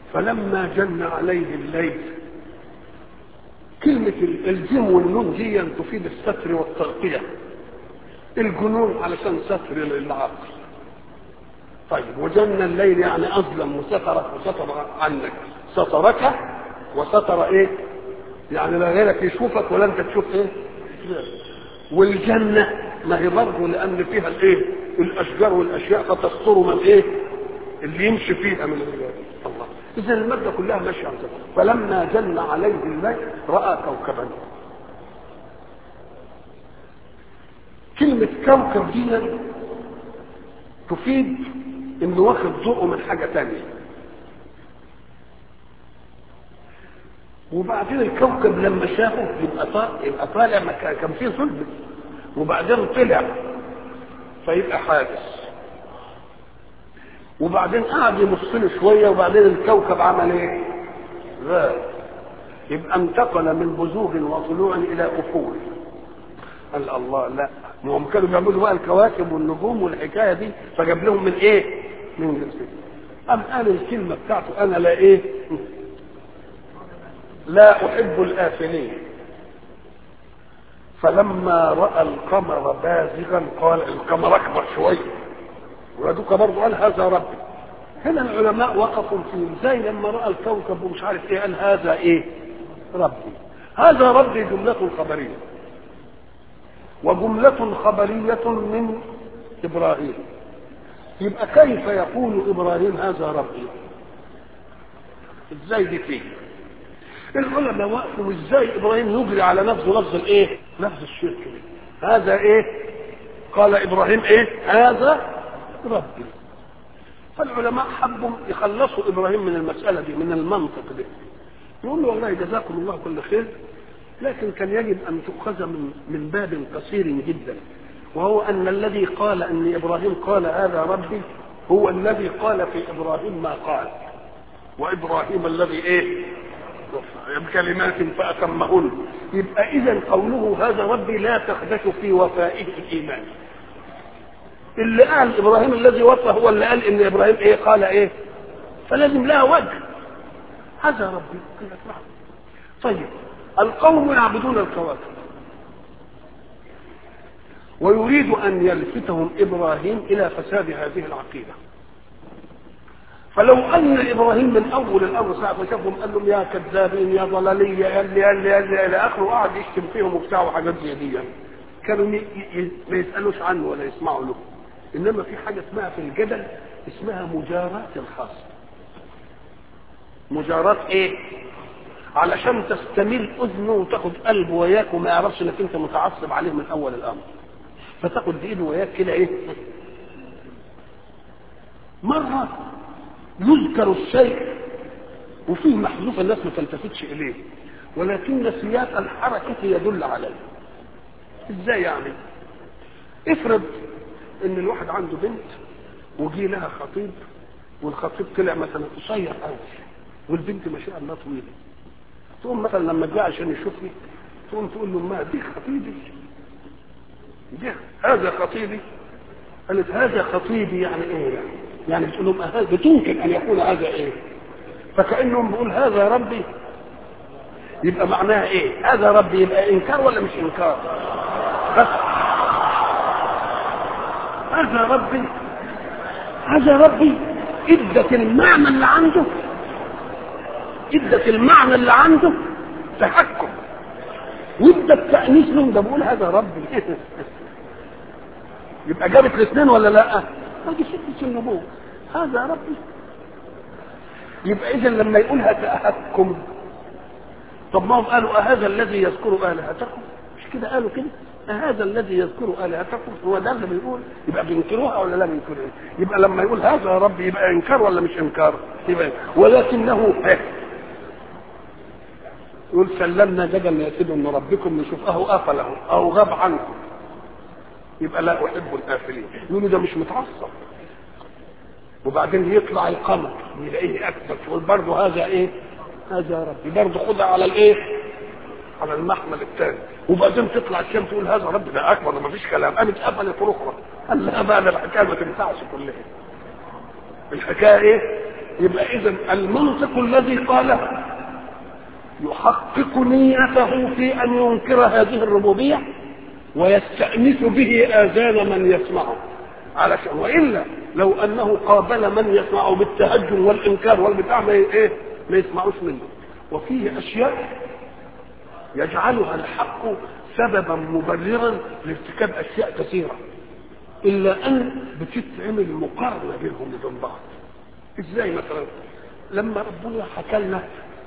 فلما جن عليه الليل كلمة الجيم والنون دي تفيد الستر والتغطية الجنون علشان ستر للعقل طيب وجن الليل يعني أظلم وسترك وستر عنك سترك وستر ايه يعني لا غيرك يشوفك ولا انت تشوف ايه والجنة ما هي برضه لأن فيها الايه الأشجار والأشياء فتستر من ايه اللي يمشي فيها من الرجال الله إذا المادة كلها ماشية على كده فلما جن عليه الليل رأى كوكبا كلمة كوكب دي تفيد انه واخد ضوءه من حاجة تانية وبعدين الكوكب لما شافه يبقى طالع يبقى طالع مكان كان فيه ظلم وبعدين طلع فيبقى حادث وبعدين قعد يبص له شويه وبعدين الكوكب عمل ايه؟ غاب يبقى انتقل من بزوغ وطلوع الى افول قال الله لا ما هم كانوا بيعملوا بقى الكواكب والنجوم والحكايه دي فجاب لهم من ايه؟ من جنسهم قام قال الكلمه بتاعته انا لا ايه؟ لا احب الافلين فلما راى القمر بازغا قال القمر اكبر شويه ودوكا برضه قال هذا ربي هنا العلماء وقفوا في ازاي لما راى الكوكب ومش عارف ايه قال هذا ايه ربي هذا ربي جملة خبرية وجملة خبرية من إبراهيم يبقى كيف يقول إبراهيم هذا ربي ازاي دي فيه العلماء وقفوا ازاي إبراهيم يجري على نفسه لفظ الايه لفظ الشرك هذا ايه قال إبراهيم ايه هذا ربي فالعلماء حبوا يخلصوا ابراهيم من المساله دي من المنطق ده يقول له والله جزاكم الله كل خير لكن كان يجب ان تؤخذ من من باب قصير جدا وهو ان الذي قال ان ابراهيم قال هذا ربي هو الذي قال في ابراهيم ما قال وابراهيم الذي ايه بكلمات فاتمهن يبقى اذا قوله هذا ربي لا تخدش في وفائه الايمان اللي قال ابراهيم الذي وفى هو اللي قال ان ابراهيم ايه قال ايه فلازم لها وجه هذا ربي طيب القوم يعبدون الكواكب ويريد ان يلفتهم ابراهيم الى فساد هذه العقيده فلو ان ابراهيم من اول الامر ساعه ما شافهم قال لهم يا كذابين يا ضلاليه يا اللي يا اللي يا اللي الى اخره وقعد يشتم فيهم وبتاع وحاجات زي دي كانوا ما يسالوش عنه ولا يسمعوا له انما في حاجه اسمها في الجدل اسمها مجاراة الخصم مجاراة ايه علشان تستميل اذنه وتاخد قلبه وياك وما يعرفش انك انت متعصب عليه من اول الامر فتاخد بايده وياك كده ايه مرة يذكر الشيء وفيه محذوف الناس ما تلتفتش اليه ولكن سياق الحركة يدل عليه ازاي يعني افرض ان الواحد عنده بنت وجي لها خطيب والخطيب طلع مثلا قصير قوي والبنت ما شاء الله طويله تقوم مثلا لما جاء عشان يشوفني تقوم تقول له ما دي خطيبي دي هذا خطيبي قالت هذا خطيبي يعني ايه يعني يعني بتقول لهم هذا بتمكن ان يكون هذا ايه فكانهم بيقول هذا ربي يبقى معناها ايه هذا ربي يبقى انكار ولا مش انكار بس هذا ربي هذا ربي ادت المعنى اللي عنده ادت المعنى اللي عنده تحكم وادت تأنيس لهم ده بقول هذا ربي يبقى جابت الاثنين ولا لا؟ هذه شدة النبوة هذا ربي يبقى اذا لما يقولها تأهكم طب ما هم قالوا أهذا الذي يذكر آلهتكم مش كده قالوا كده هذا الذي يذكر آلهتكم هو ده اللي بيقول يبقى بينكروها ولا لا بينكروها يبقى لما يقول هذا يا رب يبقى انكار ولا مش انكار يبقى ولكنه يقول سلمنا جدل يا سيدي من ربكم نشوف اهو قفله او غاب عنكم يبقى لا احب الافلين يقولوا ده مش متعصب وبعدين يطلع القمر يلاقيه اكبر يقول برضه هذا ايه هذا ربي برضه خدها على الايه على المحمل الثاني وبعدين تطلع الشمس تقول هذا رب ده اكبر ده مفيش كلام قامت قفلت الاخرى قال لها بقى ده الحكايه ما تنفعش كلها الحكايه ايه يبقى اذا المنطق الذي قاله يحقق نيته في ان ينكر هذه الربوبيه ويستأنس به آذان من يسمعه علشان والا لو انه قابل من يسمعه بالتهجم والانكار والبتاع ما ايه ما يسمعوش منه وفيه اشياء يجعلها الحق سببا مبررا لارتكاب اشياء كثيره الا ان بتتعمل مقارنه بينهم وبين بعض ازاي مثلا لما ربنا حكى لنا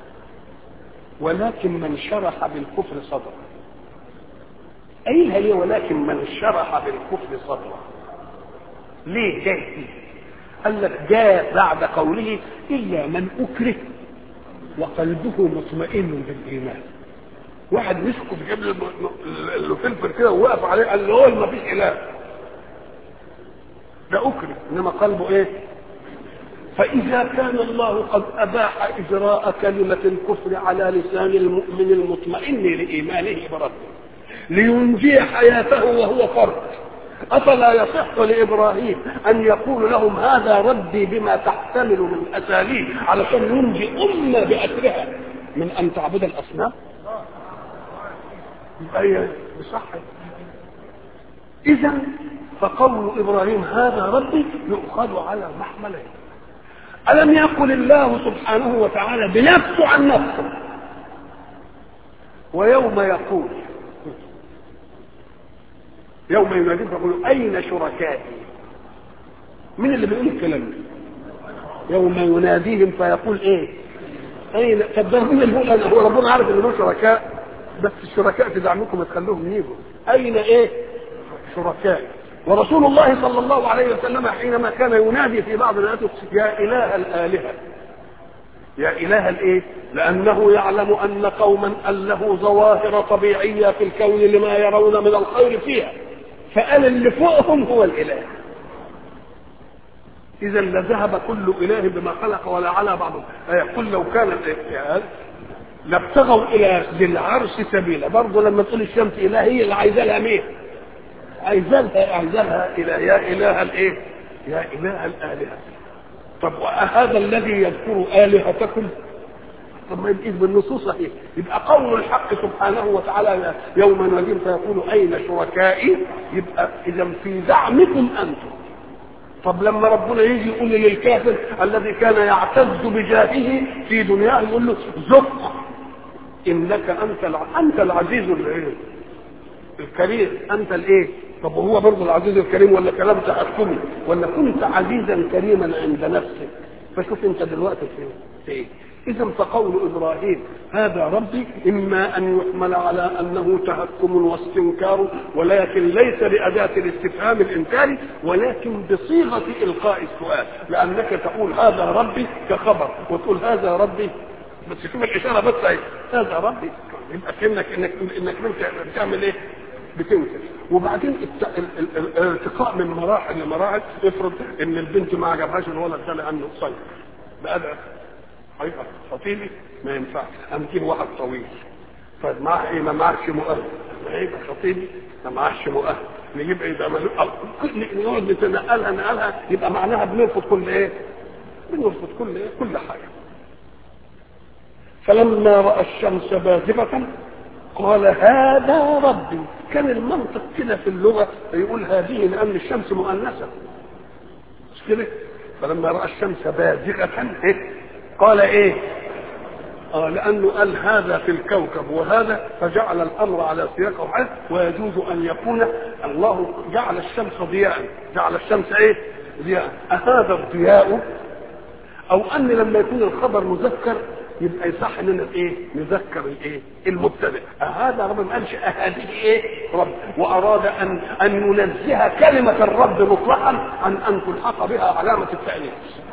ولكن من شرح بالكفر صدره قايلها ليه ولكن من شرح بالكفر صدره ليه جاي فيه قال لك جاء بعد قوله الا من اكره وقلبه مطمئن بالايمان واحد مسكه في جبل له فلفل كده ووقف عليه قال له هو ما فيش اله ده اكره انما قلبه ايه فإذا كان الله قد أباح إجراء كلمة الكفر على لسان المؤمن المطمئن لإيمانه بربه لينجي حياته وهو فرد أفلا يصح لإبراهيم أن يقول لهم هذا ربي بما تحتمل من أساليب علشان ينجي أمة بأسرها من أن تعبد الأصنام يبقى بصح إذا فقول إبراهيم هذا ربي يؤخذ على محملين ألم يقل الله سبحانه وتعالى بنفسه عن نفسه ويوم يقول يوم يناديهم فيقول أين شركائي من اللي بيقول الكلام ده يوم يناديهم فيقول ايه اين طب ده مين اللي بيقول هو ربنا عارف ان له شركاء بس الشركاء تدعمكم تخلوهم يجوا اين ايه شركاء ورسول الله صلى الله عليه وسلم حينما كان ينادي في بعض الايات يا اله الالهه يا اله الايه لانه يعلم ان قوما ان له ظواهر طبيعيه في الكون لما يرون من الخير فيها فقال اللي فوقهم هو الاله اذا لذهب كل اله بما خلق ولا على بعضهم فيقول لو كان الاجتهاد لابتغوا الى ذي العرش سبيلا برضه لما تقول الشمس اله هي اللي عايزه لها مين؟ عايزه لها عايزه لها الى يا اله الايه؟ يا اله الالهه طب وهذا الذي يذكر الهتكم طب ما يبقى بالنصوص صحيح يبقى قول الحق سبحانه وتعالى يوم يناديهم فيقول اين شركائي يبقى اذا في زعمكم انتم طب لما ربنا يجي يقول للكافر الذي كان يعتز بجاهه في دنياه يقول له ذق انك انت الع... انت العزيز الايه الكريم انت الايه طب وهو برضه العزيز الكريم ولا كلام تحكمي ولا كنت عزيزا كريما عند نفسك فشوف انت دلوقتي في ايه اذا فقول ابراهيم هذا ربي اما ان يحمل على انه تهكم واستنكار ولكن ليس باداه الاستفهام الانكاري ولكن بصيغه القاء السؤال لانك تقول هذا ربي كخبر وتقول هذا ربي بس شوف الاشاره بس اهي هذا ربي يبقى كانك انك انك بتعمل ايه؟ بتنكر وبعدين الارتقاء من مراحل لمراحل افرض ان البنت ما عجبهاش الولد ده لانه قصير بقى هيبقى خطيبي ما ينفعش امجيب واحد طويل طيب معاه ايه ما معهش مؤهل ما يبقى خطيبي ما معهش مؤهل نجيب ايه ده نقعد نتنقلها نقلها يبقى معناها بنرفض كل ايه؟ بنرفض كل ايه؟ كل حاجه فلما راى الشمس بازغه قال هذا ربي كان المنطق كده في اللغه يقول هذه لان الشمس مؤنثه مش كده فلما راى الشمس بازغه إيه؟ قال ايه آه لانه قال هذا في الكوكب وهذا فجعل الامر على سياق وحال ويجوز ان يكون الله جعل الشمس ضياء جعل الشمس ايه ضياء أهذا الضياء او ان لما يكون الخبر مذكر يبقى يصح اننا ايه نذكر الايه المبتدئ هذا رب ما قالش هذه ايه رب واراد ان ان ينزه كلمه الرب مطلقا عن ان تلحق بها علامه التانيث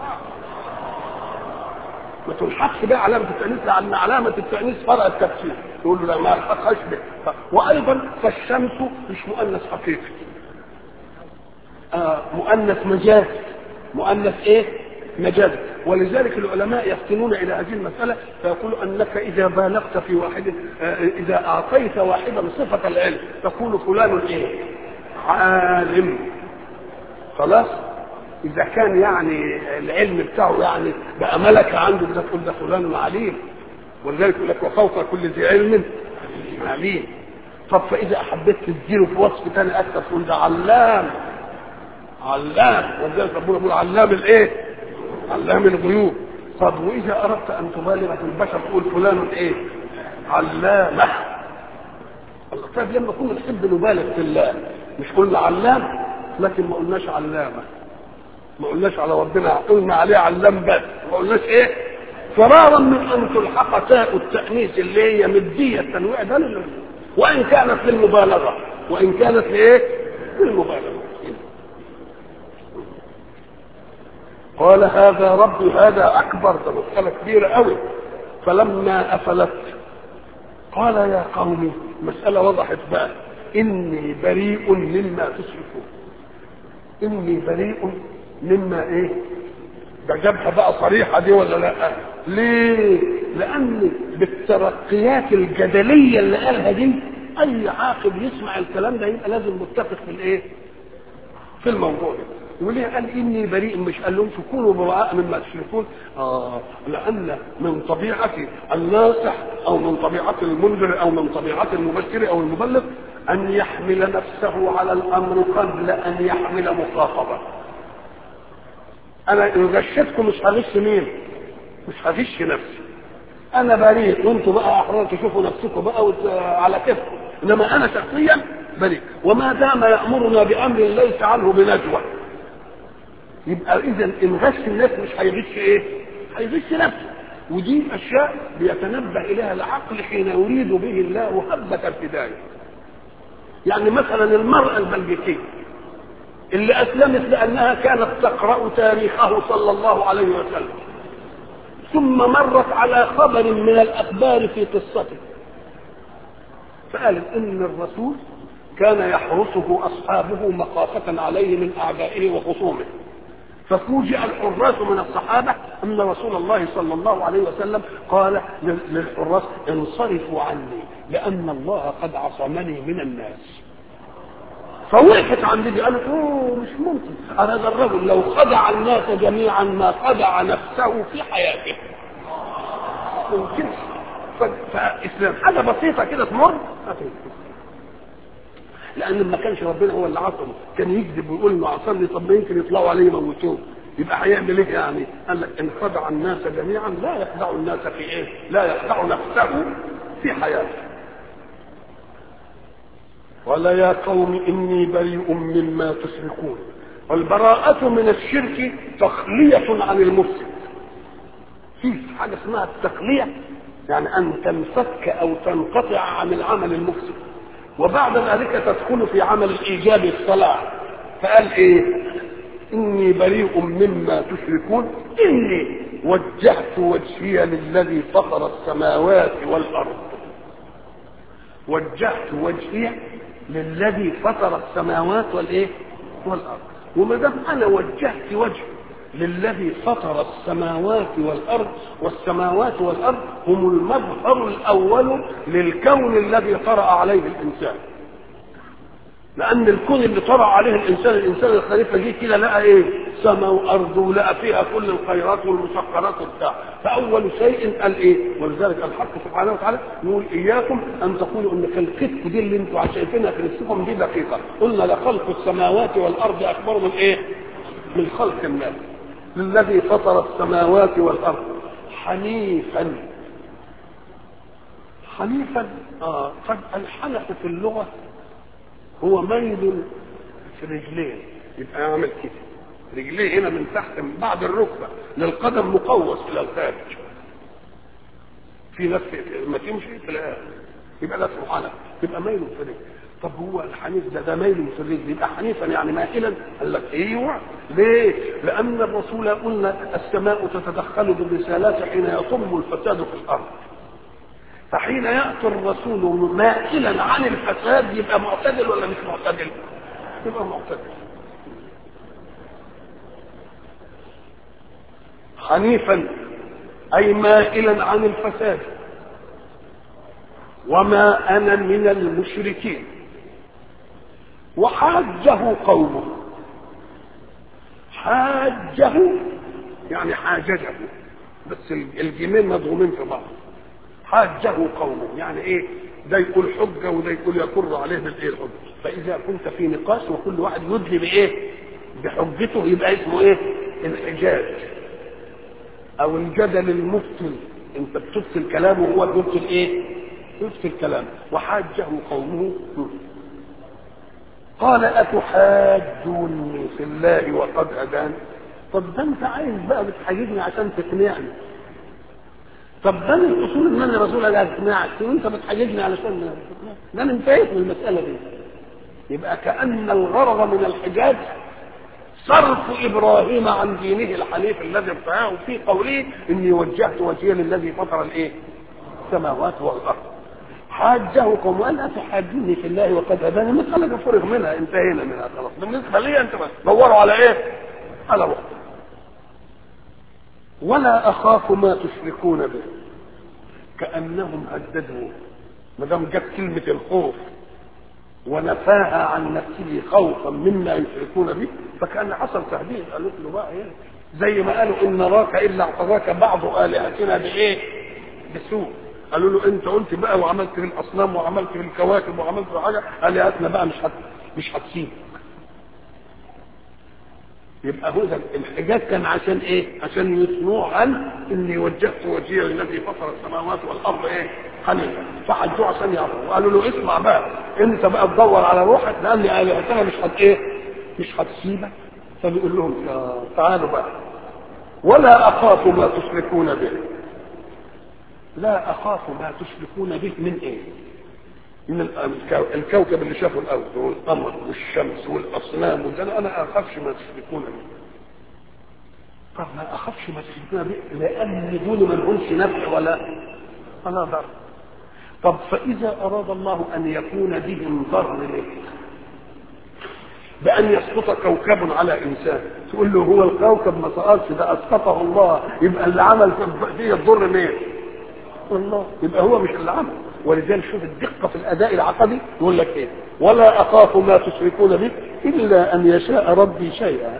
ما تلحقش بها علامه التانيث لان علامه التانيث فرع التفسير يقول له لا ما الحقهاش به وايضا فالشمس مش مؤنث حقيقي آه مؤنث مجازي مؤنث ايه مجازي ولذلك العلماء يفتنون الى هذه المساله فيقول انك اذا بالغت في واحد اذا اعطيت واحدا صفه العلم تقول فلان ايه عالم خلاص اذا كان يعني العلم بتاعه يعني بقى ملكه عنده ده تقول ده فلان عليم ولذلك يقول لك وفوق كل ذي علم عليم طب فاذا حبيت تديله في وصف ثاني اكثر تقول ده علام علام ولذلك ربنا بيقول علام الايه؟ علام الغيوب طب واذا اردت ان تبالغ في البشر تقول فلان ايه؟ علامه الله طيب لما كنا نحب نبالغ في الله مش قلنا علام لكن ما قلناش علامه ما قلناش على ربنا قلنا عليه علام بس ما قلناش ايه فرارا من ان تلحق تاء التانيث اللي هي مديه التنويع ده لله وان كانت للمبالغه وان كانت لايه للمبالغه قال هذا ربي هذا اكبر ده مساله كبيره قوي فلما افلت قال يا قوم مساله وضحت بقى اني بريء مما تشركون اني بريء مما ايه ده جابها بقى صريحه دي ولا لا ليه لان بالترقيات الجدليه اللي قالها دي اي عاقل يسمع الكلام ده يبقى لازم متفق في الايه في الموضوع ده وليه قال اني بريء مش قال لهم كونوا براء مما تشركون اه لان من طبيعه الناصح او من طبيعه المنذر او من طبيعه المبشر او المبلغ ان يحمل نفسه على الامر قبل ان يحمل مخاطبه انا ان غشتكم مش هغش مين مش هغش نفسي انا بريء وانتم بقى احرار تشوفوا نفسكم بقى وت... على كيفكم انما انا شخصيا بريء وما دام يامرنا بامر ليس عنه بنجوى يبقى اذا ان غش الناس مش هيغش ايه هيغش نفسه ودي اشياء بيتنبه اليها العقل حين يريد به الله هبه البدايه يعني مثلا المراه البلجيكيه اللي اسلمت لانها كانت تقرا تاريخه صلى الله عليه وسلم ثم مرت على خبر من الاخبار في قصته فقالت ان الرسول كان يحرسه اصحابه مخافه عليه من اعدائه وخصومه ففوجئ الحراس من الصحابة أن رسول الله صلى الله عليه وسلم قال للحراس انصرفوا عني لأن الله قد عصمني من الناس فوقفت عند دي قالت اوه مش ممكن هذا الرجل لو خدع الناس جميعا ما خدع نفسه في حياته ممكن فاسلام حاجه بسيطه كده تمر لان ما كانش ربنا هو اللي عصمه كان يكذب ويقول انه عصمني طب ما يمكن يطلعوا عليه يموتوه يبقى هيعمل ايه يعني؟ قال لك ان خدع الناس جميعا لا يخدع الناس في ايه؟ لا يخدع نفسه في حياته. ولا يا قوم اني بريء مما تشركون والبراءة من الشرك تخلية عن المفسد. في حاجة اسمها التخلية يعني أن تنفك أو تنقطع عن العمل المفسد. وبعد ذلك تدخل في عمل الايجاب الصلاح فقال ايه اني بريء مما تشركون اني وجهت وجهي للذي فطر السماوات والارض وجهت وجهي للذي فطر السماوات والايه والارض وما دام انا وجهت وجهي للذي فطر السماوات والارض والسماوات والارض هم المظهر الاول للكون الذي طرا عليه الانسان لان الكون اللي طرا عليه الانسان الانسان الخليفه جه كده لقى ايه سماء وارض ولقى فيها كل الخيرات والمسخرات وبتاع فاول شيء قال ايه ولذلك الحق سبحانه وتعالى يقول اياكم ان تقولوا ان خلقتكم دي اللي انتم شايفينها في نفسكم دي دقيقه قلنا لخلق السماوات والارض اكبر من ايه من خلق الناس للذي فطر السماوات والارض حنيفا حنيفا اه قد الحنف في اللغه هو ميل في رجلين يبقى يعمل كده رجليه هنا من تحت من بعد الركبه للقدم مقوس الى الخارج في ناس ما تمشي تلاقيها يبقى ده اسمه حنف يبقى ميل في رجل طب هو الحنيف ده ده ميل في الرجل يبقى حنيفا يعني مائلا قال لك ايوه ليه؟ لان الرسول قلنا السماء تتدخل بالرسالات حين يطم الفساد في الارض فحين ياتي الرسول مائلا عن الفساد يبقى معتدل ولا مش معتدل؟ يبقى معتدل حنيفا اي مائلا عن الفساد وما انا من المشركين وحاجه قومه حاجه يعني حاججه بس الجيمين مضغومين في بعض حاجه قومه يعني ايه ده يقول حجه وده يقول يقر عليه بالايه الحجه فاذا كنت في نقاش وكل واحد يدلي بايه بحجته يبقى اسمه ايه الحجاج او الجدل المفتل انت بتبطل كلامه وهو بيبطل ايه يبطل كلامه وحاجه قومه قال اتحاجوني في الله وقد هدان طب ده انت عايز بقى بتحاججني عشان تقنعني طب ده من الاصول ان انا رسول الله اقنعك وانت بتحاججني علشان ده انا انتهيت من المساله دي يبقى كان الغرض من الحجاج صرف ابراهيم عن دينه الحنيف الذي ابتعاه في قوله اني وجهت وجهي للذي فطر الايه؟ السماوات والارض. حاجه قوم قال اتحاجوني في الله وقد هداني مساله فرغ منها انتهينا منها خلاص بالنسبه لي انت دوروا على ايه؟ على وقت. ولا اخاف ما تشركون به كانهم هددوا ما دام جت كلمه الخوف ونفاها عن نفسه خوفا مما يشركون به فكان حصل تهديد قالوا له بقى ايه زي ما قالوا ان نراك الا اعتراك بعض الهتنا بايه؟ بسوء قالوا له انت قلت بقى وعملت في الاصنام وعملت في الكواكب وعملت في حاجه الهتنا بقى مش هت مش هتسيب يبقى هو الحجاج كان عشان ايه؟ عشان يثنوه عن اني وجهت وجهي للذي فطر السماوات والارض ايه؟ حنيفا فحجوه عشان يعرفوا وقالوا له اسمع بقى انت بقى تدور على روحك لان الهتنا مش هت ايه؟ مش هتسيبك فبيقول لهم تعالوا بقى ولا اخاف ما تشركون به لا اخاف ما تشركون به من ايه؟ من الكوكب اللي شافه الارض والقمر والشمس والاصنام وده انا اخافش ما تشركون به طب ما اخافش ما تشركون به لان دول ما لهمش نفع ولا ولا ضر طب فاذا اراد الله ان يكون بهم ضر لك بان يسقط كوكب على انسان تقول له هو الكوكب ما سقطش ده اسقطه الله يبقى اللي عمل فيه الضر مين؟ الله يبقى هو مش اللي عمل ولذلك شوف الدقه في الاداء العقدي يقول لك ايه ولا اخاف ما تشركون به الا ان يشاء ربي شيئا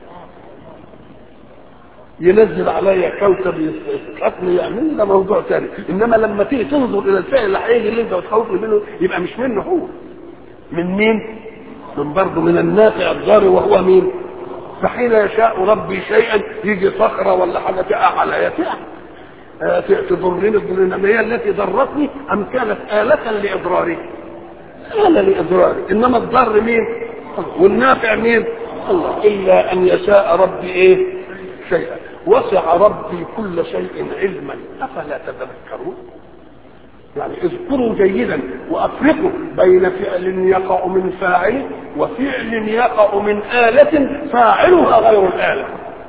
ينزل عليا كوكب يسقطني يعمل ده موضوع ثاني انما لما تيجي تنظر الى الفعل اللي هيجي اللي انت بتخوفني منه يبقى مش منه هو من مين؟ من برضه من النافع الضار وهو مين؟ فحين يشاء ربي شيئا يجي صخره ولا حاجه تقع عليا تقع تضرني تضرني ما هي التي ضرتني ام كانت آلة لإضراري آلة لإضراري إنما الضر مين والنافع مين الله إلا أن يشاء ربي إيه شيئا وسع ربي كل شيء علما أفلا تتذكرون يعني اذكروا جيدا وافرقوا بين فعل يقع من فاعل وفعل يقع من آلة فاعلها غير الآلة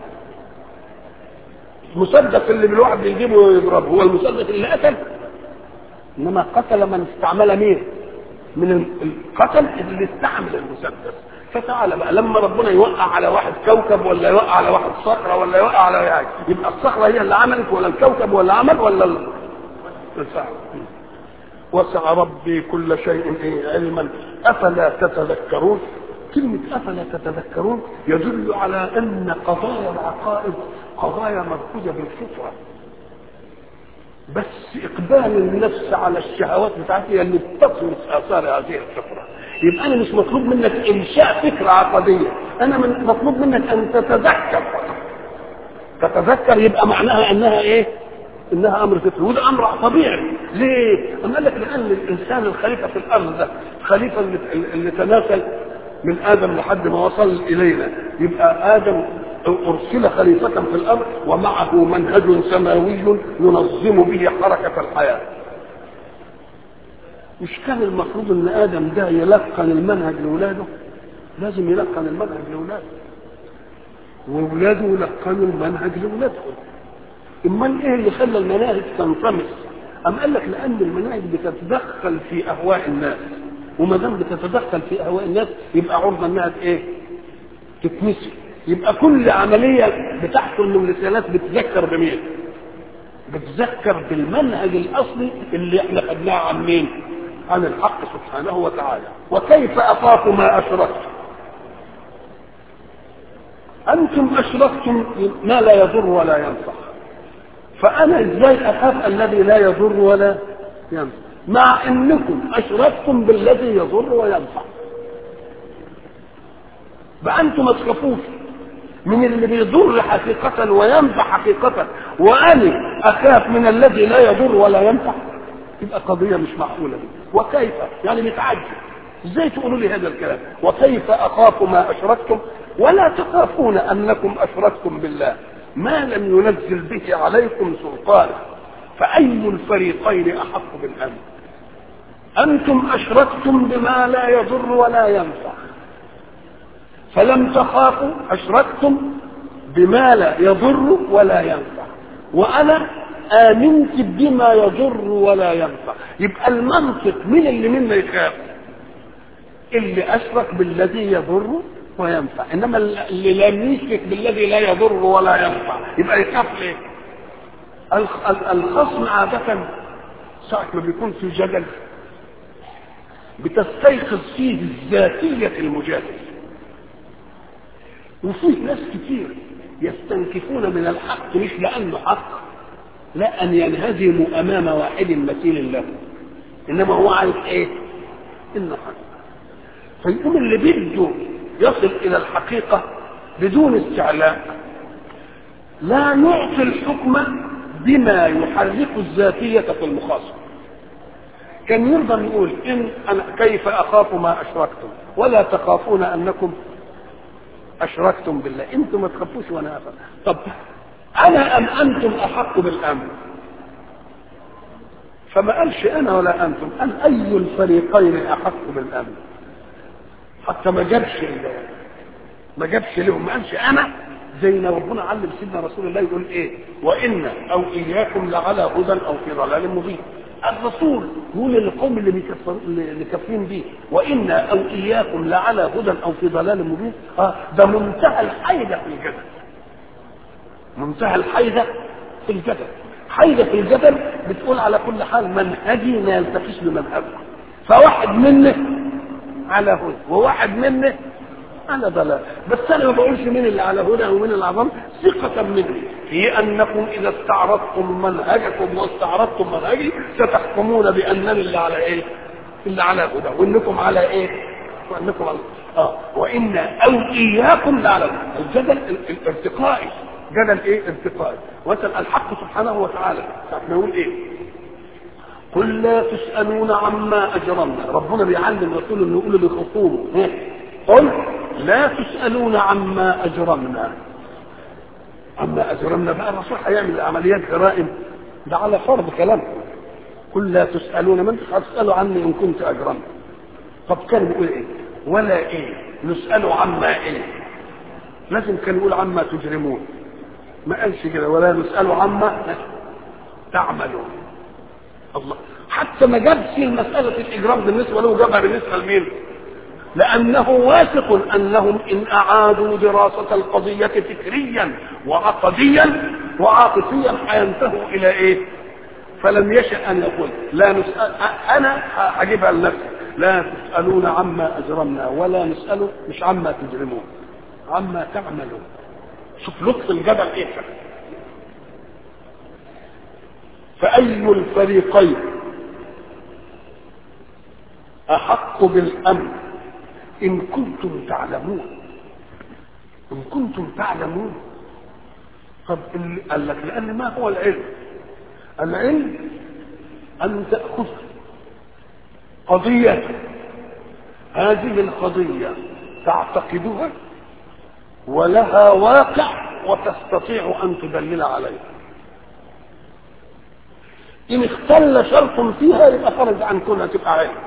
المسدس اللي الواحد بيجيبه ويضربه هو المسدس اللي قتل انما قتل من استعمل مين من القتل اللي استعمل المسدس فتعالى بقى لما ربنا يوقع على واحد كوكب ولا يوقع على واحد صخره ولا يوقع على يعني يبقى الصخره هي اللي عملت ولا الكوكب ولا عمل ولا الفعل وسع ربي كل شيء علما افلا تتذكرون كلمة أفلا تتذكرون يدل على أن قضايا العقائد قضايا مركوزة بالفطرة بس إقبال النفس على الشهوات بتاعتها هي اللي بتطمس آثار هذه الفطرة يبقى أنا مش مطلوب منك إنشاء فكرة عقدية أنا من مطلوب منك أن تتذكر تتذكر يبقى معناها أنها إيه؟ انها امر فطري وده امر طبيعي ليه؟ اما قال لك لان الانسان الخليفه في الارض ده خليفه اللي, اللي تناسل من ادم لحد ما وصل الينا يبقى ادم ارسل خليفه في الارض ومعه منهج سماوي ينظم به حركه الحياه مش كان المفروض ان ادم ده يلقن المنهج لاولاده لازم يلقن المنهج لاولاده واولاده يلقنوا المنهج لاولادهم امال ايه اللي خلى المناهج تنطمس ام قال لك لان المناهج بتتدخل في اهواء الناس وما دام بتتدخل في اهواء الناس يبقى عرضه انها ايه تتنسي يبقى كل عمليه بتحصل من الرسالات بتذكر بمين بتذكر بالمنهج الاصلي اللي احنا خدناه عن مين عن الحق سبحانه وتعالى وكيف اخاف ما اشركت أنتم أشركتم ما لا يضر ولا ينفع فأنا إزاي أخاف الذي لا يضر ولا ينفع مع أنكم أشركتم بالذي يضر وينفع بقى أنتم ما تخافوش من اللي بيضر حقيقة وينفع حقيقة وأنا أخاف من الذي لا يضر ولا ينفع تبقى قضية مش معقولة دي وكيف يعني متعجب ازاي تقولوا لي هذا الكلام وكيف اخاف ما اشركتم ولا تخافون انكم اشركتم بالله ما لم ينزل به عليكم سلطانا فاي الفريقين احق بالامن انتم اشركتم بما لا يضر ولا ينفع فلم تخافوا اشركتم بما لا يضر ولا ينفع وانا امنت بما يضر ولا ينفع يبقى المنطق من اللي منا يخاف اللي اشرك بالذي يضر وينفع انما اللي لم يشرك بالذي لا يضر ولا ينفع يبقى يخاف ليه الخصم عادة ساعة ما بيكون في جدل بتستيقظ فيه الذاتية المجادل وفيه ناس كتير يستنكفون من الحق مش لأنه حق لا أن ينهزموا أمام واحد مثيل له إنما هو عارف إيه؟ إنه حق فيقوم اللي بده يصل الى الحقيقة بدون استعلاء لا يعطي الحكم بما يحرك الذاتية في المخاصمة كان يرضى يقول إن أنا كيف أخاف ما أشركتم ولا تخافون أنكم أشركتم بالله أنتم ما تخافوش وأنا أخاف طب أنا أم أنتم أحق بالأمر فما قالش أنا ولا أنتم أن أي الفريقين أحق بالأمر حتى ما جابش ما جابش لهم ما قالش انا زي ما ربنا علم سيدنا رسول الله يقول ايه وان او اياكم لعلى هدى او في ضلال مبين الرسول يقول للقوم اللي بيكفر اللي كافرين بيه وان او اياكم لعلى هدى او في ضلال مبين اه ده منتهى الحيدة في الجدل منتهى الحيدة في الجدل حيدة في الجدل بتقول على كل حال منهجي ما يلتقيش بمنهجكم فواحد منه على هدى وواحد منه على ضلال بس انا ما بقولش مين اللي على هدى ومين اللي على ضلال ثقة مني في انكم اذا استعرضتم منهجكم واستعرضتم منهجي ستحكمون بانني اللي على ايه؟ اللي على هدى وانكم على ايه؟ وانكم على اه وان او اياكم لعلى الجدل الارتقائي جدل ايه؟ ارتقائي واسال الحق سبحانه وتعالى ساعة ما يقول ايه؟ قل لا تسألون عما أجرمنا ربنا بيعلم رسوله انه يقول لخصومه قل لا تسألون عما أجرمنا عما أجرمنا بقى الرسول هيعمل عمليات جرائم ده على فرض كلام قل لا تسألون من هتسألوا عني إن كنت أجرمت طب كان بيقول إيه ولا إيه نسأل عما إيه لازم كان يقول عما تجرمون ما قالش كده ولا نسأل عما تعملون الله حتى ما جابش مسألة الإجرام بالنسبة له جابها بالنسبة لمين؟ لأنه واثق أنهم إن أعادوا دراسة القضية فكريا وعقديا وعاطفيا هينتهوا إلى إيه؟ فلم يشأ أن يقول لا نسأل أنا هجيبها لنفسي لا تسألون عما أجرمنا ولا نسأل مش عما تجرمون عما تعملون شوف لطف الجبل إيه فأي الفريقين أحق بالأمن إن كنتم تعلمون إن كنتم تعلمون طب قال لك لأن ما هو العلم العلم أن تأخذ قضية هذه القضية تعتقدها ولها واقع وتستطيع أن تدلل عليها إن اختل شرط فيها يبقى خرج عن كونها تبقى علم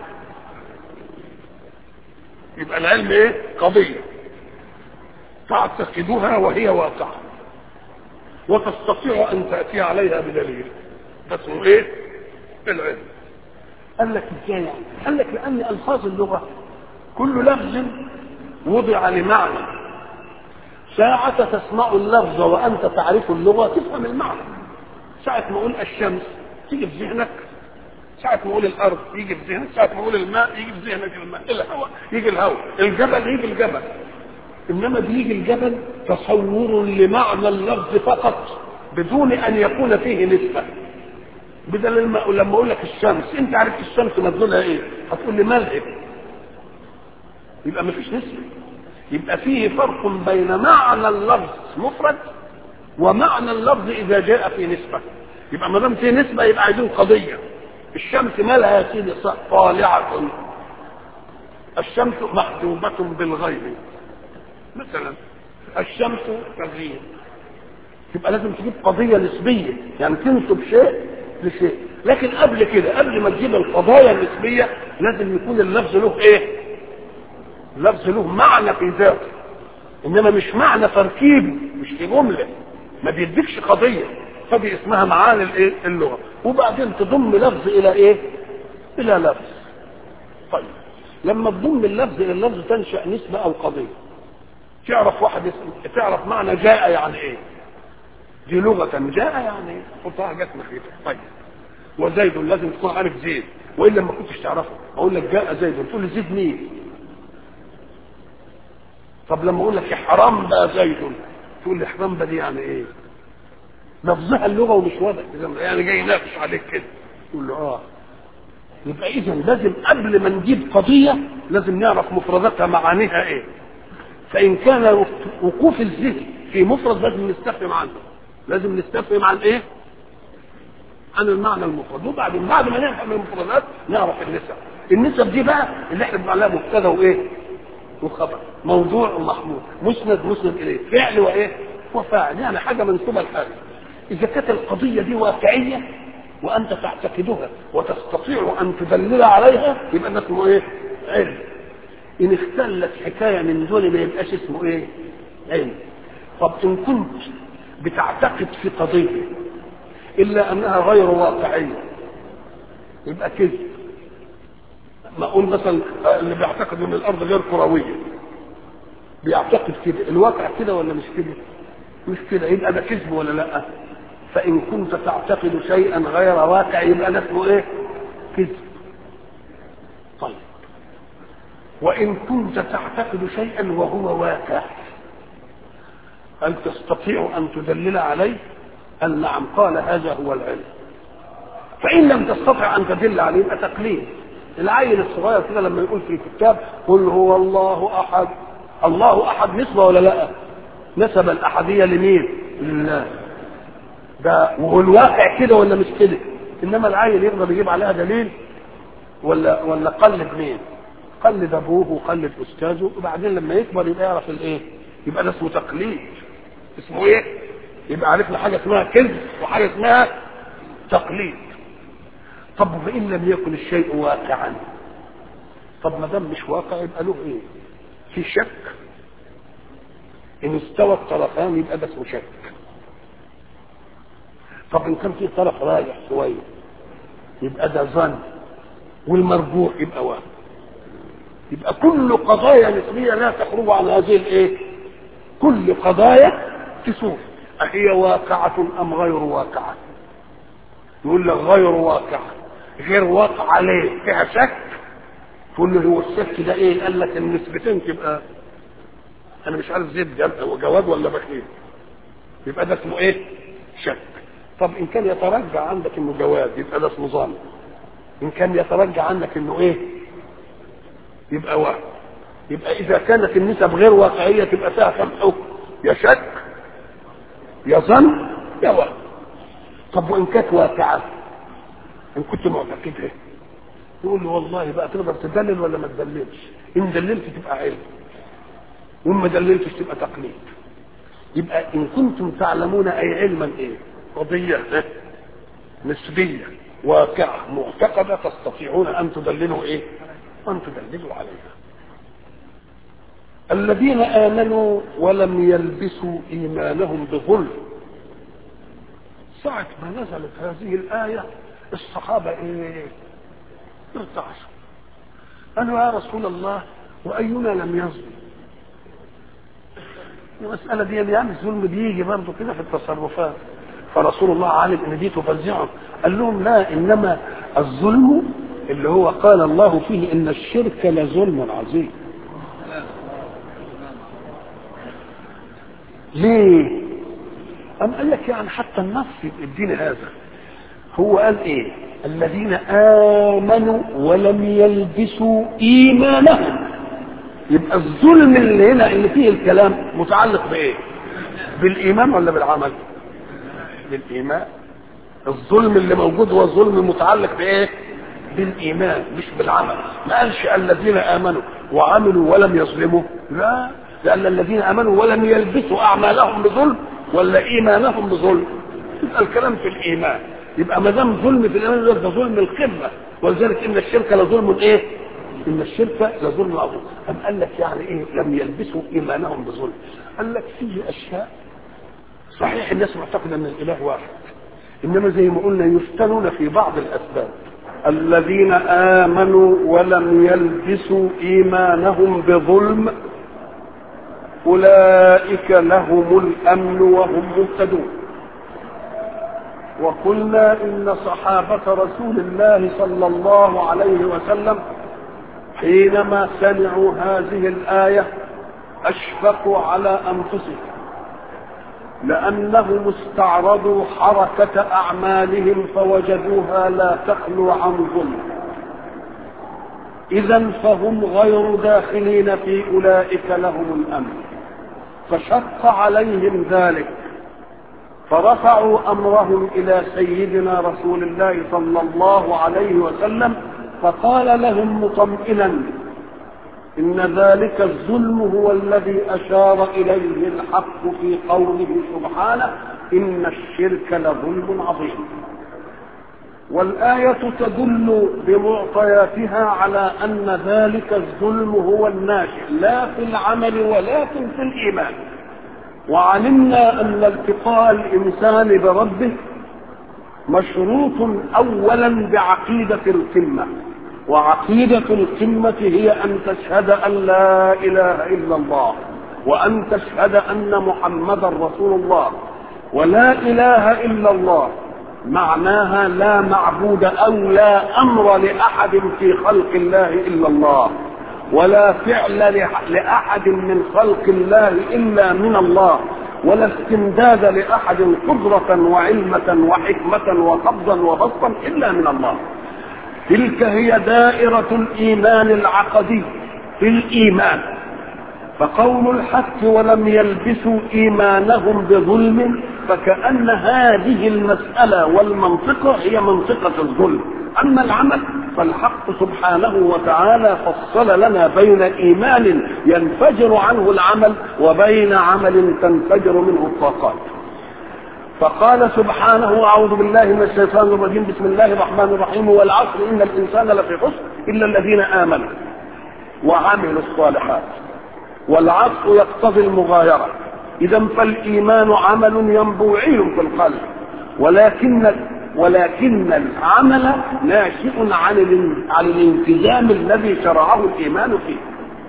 يبقى العلم ايه قضية تعتقدها وهي واقعة وتستطيع ان تأتي عليها بدليل ده اسمه ايه العلم قال لك ازاي يعني قال لك لان الفاظ اللغة كل لفظ وضع لمعنى ساعة تسمع اللفظ وانت تعرف اللغة تفهم المعنى ساعة ما اقول الشمس تيجي في ذهنك ساعة ما اقول الارض يجي في ذهنك ساعة ما اقول الماء يجي في ذهنك الماء الهواء يجي الهواء الجبل يجي الجبل انما بيجي الجبل تصور لمعنى اللفظ فقط بدون ان يكون فيه نسبه بدل لما لما اقول لك الشمس انت عرفت الشمس مدلولها ايه هتقول لي ملهب يبقى ما فيش نسبه يبقى فيه فرق بين معنى اللفظ مفرد ومعنى اللفظ اذا جاء في نسبه يبقى ما دام في نسبه يبقى عايزين قضيه الشمس مالها يا سيدي طالعه الشمس محجوبة بالغيب مثلا الشمس تغيير يبقى لازم تجيب قضية نسبية يعني تنسب شيء لشيء لكن قبل كده قبل ما تجيب القضايا النسبية لازم يكون اللفظ له ايه اللفظ له معنى في ذاته انما مش معنى تركيبي مش في جملة ما بيديكش قضية فدي اسمها معاني الايه اللغة وبعدين تضم لفظ الى ايه الى لفظ طيب لما تضم اللفظ الى اللفظ تنشا نسبه او قضيه تعرف واحد اسم تعرف معنى جاء يعني ايه دي لغه جاء يعني ايه حطها جت مخيفه طيب وزيد لازم تكون عارف زيد والا ما كنتش تعرفه اقول لك جاء زيد تقول لي زيد مين طب لما اقول لك حرام بقى زيد تقول لي حرام بقى دي يعني ايه لفظها اللغه ومش واضح يعني جاي يناقش عليك كده تقول له اه يبقى اذا لازم قبل ما نجيب قضيه لازم نعرف مفرداتها معانيها ايه فان كان وقوف الذهن في مفرد لازم نستفهم عنه لازم نستفهم عن ايه عن المعنى المفرد وبعدين بعد ما نفهم المفردات نعرف النسب النسب دي بقى اللي احنا بنقول عليها مبتدا وايه وخبر موضوع ومحمول مسند مسند اليه فعل وايه وفاعل يعني حاجه منسوبه لحاجه اذا كانت القضيه دي واقعيه وانت تعتقدها وتستطيع ان تدلل عليها يبقى ده اسمه ايه؟ علم. ان اختلت حكايه من دول ما يبقاش اسمه ايه؟ علم. طب ان كنت بتعتقد في قضيه الا انها غير واقعيه يبقى كذب. ما اقول مثلا اللي بيعتقد ان الارض غير كرويه بيعتقد كده الواقع كده ولا مش كده؟ مش كده يبقى ده كذب ولا لا؟ فإن كنت تعتقد شيئا غير واقع يبقى ده اسمه إيه؟ كذب. طيب. وإن كنت تعتقد شيئا وهو واقع هل تستطيع أن تدلل عليه؟ قال نعم قال هذا هو العلم. فإن لم تستطع أن تدل عليه يبقى تقليد. العيل الصغير كده لما يقول في الكتاب قل هو الله أحد الله أحد نسبة ولا لا؟ نسب الأحدية لمين؟ لله. ده وهو الواقع كده ولا مش كده انما العيل يقدر يجيب عليها دليل ولا ولا قلد مين قلد ابوه وقلد استاذه وبعدين لما يكبر يبقى يعرف الايه يبقى ده اسمه تقليد اسمه ايه يبقى عرفنا حاجه اسمها كذب وحاجه اسمها تقليد طب فان لم يكن الشيء واقعا طب ما دام مش واقع يبقى له ايه في شك ان استوى الطرفان يبقى ده اسمه شك طب ان كان في طرف راجح شويه يبقى ده ظن والمرجوح يبقى وهم يبقى كل قضايا نسبيه لا تخرج عن هذه الايه كل قضايا تسوق أهي واقعة أم غير واقعة يقول لك غير واقعة غير واقعة ليه فيها شك تقول له هو الشك ده ايه قال لك النسبتين تبقى انا مش عارف زد هو جواد ولا بخيل يبقى ده اسمه ايه شك طب ان كان يترجع عندك انه جواد يبقى ده اسمه ظن ان كان يترجع عندك انه ايه يبقى وهم يبقى اذا كانت النسب غير واقعيه تبقى فيها كم حكم يا شك يا ظن يا وهم طب وان كانت واقعه ان كنت معتقدها يقول له والله بقى تقدر تدلل ولا ما تدللش ان دللت تبقى علم وان ما دللتش تبقى تقليد يبقى ان كنتم تعلمون اي علما ايه قضيه إيه؟ نسبيه واقعه معتقده تستطيعون ان تدللوا ايه ان تدللوا عليها الذين امنوا ولم يلبسوا ايمانهم بظلم ساعة ما نزلت هذه الآية الصحابة إيه؟ ارتعشوا قالوا يا رسول الله وأينا لم يظلم المسألة دي يعني الظلم بيجي برضه كده في التصرفات فرسول الله علم ان دي تفزعهم قال لهم لا انما الظلم اللي هو قال الله فيه ان الشرك لظلم عظيم ليه أم قال لك يعني حتى النص يديني هذا هو قال ايه الذين آمنوا ولم يلبسوا إيمانهم يبقى الظلم اللي هنا اللي فيه الكلام متعلق بإيه بالإيمان ولا بالعمل بالإيمان الظلم اللي موجود هو ظلم متعلق بإيه بالإيمان مش بالعمل ما قالش الذين آمنوا وعملوا ولم يظلموا لا لأن الذين آمنوا ولم يلبسوا أعمالهم بظلم ولا إيمانهم بظلم يبقى الكلام في الإيمان يبقى ما دام ظلم في الإيمان ده ظلم القمة ولذلك إن الشرك لظلم إيه؟ إن الشرك لظلم عظيم أم قال لك يعني إيه لم يلبسوا إيمانهم بظلم قال لك فيه أشياء صحيح الناس معتقدة أن الإله واحد إنما زي ما قلنا يفتنون في بعض الأسباب الذين آمنوا ولم يلبسوا إيمانهم بظلم أولئك لهم الأمن وهم مهتدون وقلنا إن صحابة رسول الله صلى الله عليه وسلم حينما سمعوا هذه الآية أشفقوا على أنفسهم لأنهم استعرضوا حركة أعمالهم فوجدوها لا تخلو عن ظلم إذا فهم غير داخلين في أولئك لهم الأمن فشق عليهم ذلك فرفعوا أمرهم إلى سيدنا رسول الله صلى الله عليه وسلم فقال لهم مطمئنا إن ذلك الظلم هو الذي أشار إليه الحق في قوله سبحانه إن الشرك لظلم عظيم والآية تدل بمعطياتها على أن ذلك الظلم هو الناشئ لا في العمل ولكن في الإيمان وعلمنا أن التقاء الإنسان بربه مشروط أولا بعقيدة القمة وعقيدة القمة هي أن تشهد أن لا إله إلا الله وأن تشهد أن محمدا رسول الله ولا إله إلا الله معناها لا معبود أو لا أمر لأحد في خلق الله إلا الله ولا فعل لأحد من خلق الله إلا من الله ولا استمداد لأحد قدرة وعلمة وحكمة وقبضا وبسطا إلا من الله تلك هي دائرة الإيمان العقدي في الإيمان فقول الحق ولم يلبسوا إيمانهم بظلم فكأن هذه المسألة والمنطقة هي منطقة الظلم أما العمل فالحق سبحانه وتعالى فصل لنا بين إيمان ينفجر عنه العمل وبين عمل تنفجر منه الطاقات فقال سبحانه أعوذ بالله من الشيطان الرجيم بسم الله الرحمن الرحيم والعصر إن الإنسان لفي خسر إلا الذين آمنوا وعملوا الصالحات والعصر يقتضي المغايرة إذا فالإيمان عمل ينبوعي في القلب ولكن ولكن العمل ناشئ عن عن الالتزام الذي شرعه الإيمان فيه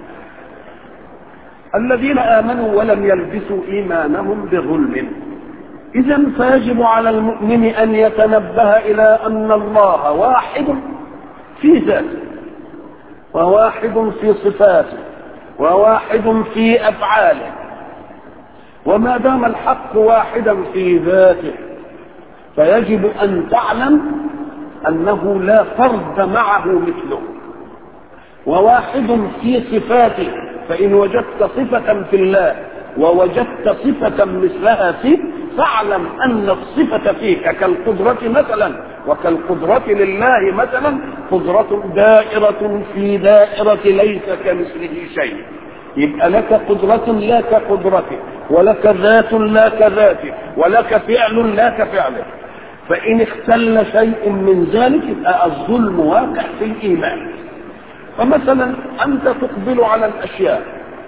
الذين آمنوا ولم يلبسوا إيمانهم بظلم إذا فيجب على المؤمن أن يتنبه إلى أن الله واحد في ذاته وواحد في صفاته وواحد في أفعاله وما دام الحق واحدا في ذاته فيجب أن تعلم أنه لا فرد معه مثله وواحد في صفاته فإن وجدت صفة في الله ووجدت صفة مثلها فيك فاعلم أن الصفة فيك كالقدرة مثلا وكالقدرة لله مثلا قدرة دائرة في دائرة ليس كمثله شيء يبقى لك قدرة لا كقدرته ولك ذات لا كذاته ولك فعل لا كفعله فإن اختل شيء من ذلك يبقى الظلم واقع في الإيمان فمثلا أنت تقبل على الأشياء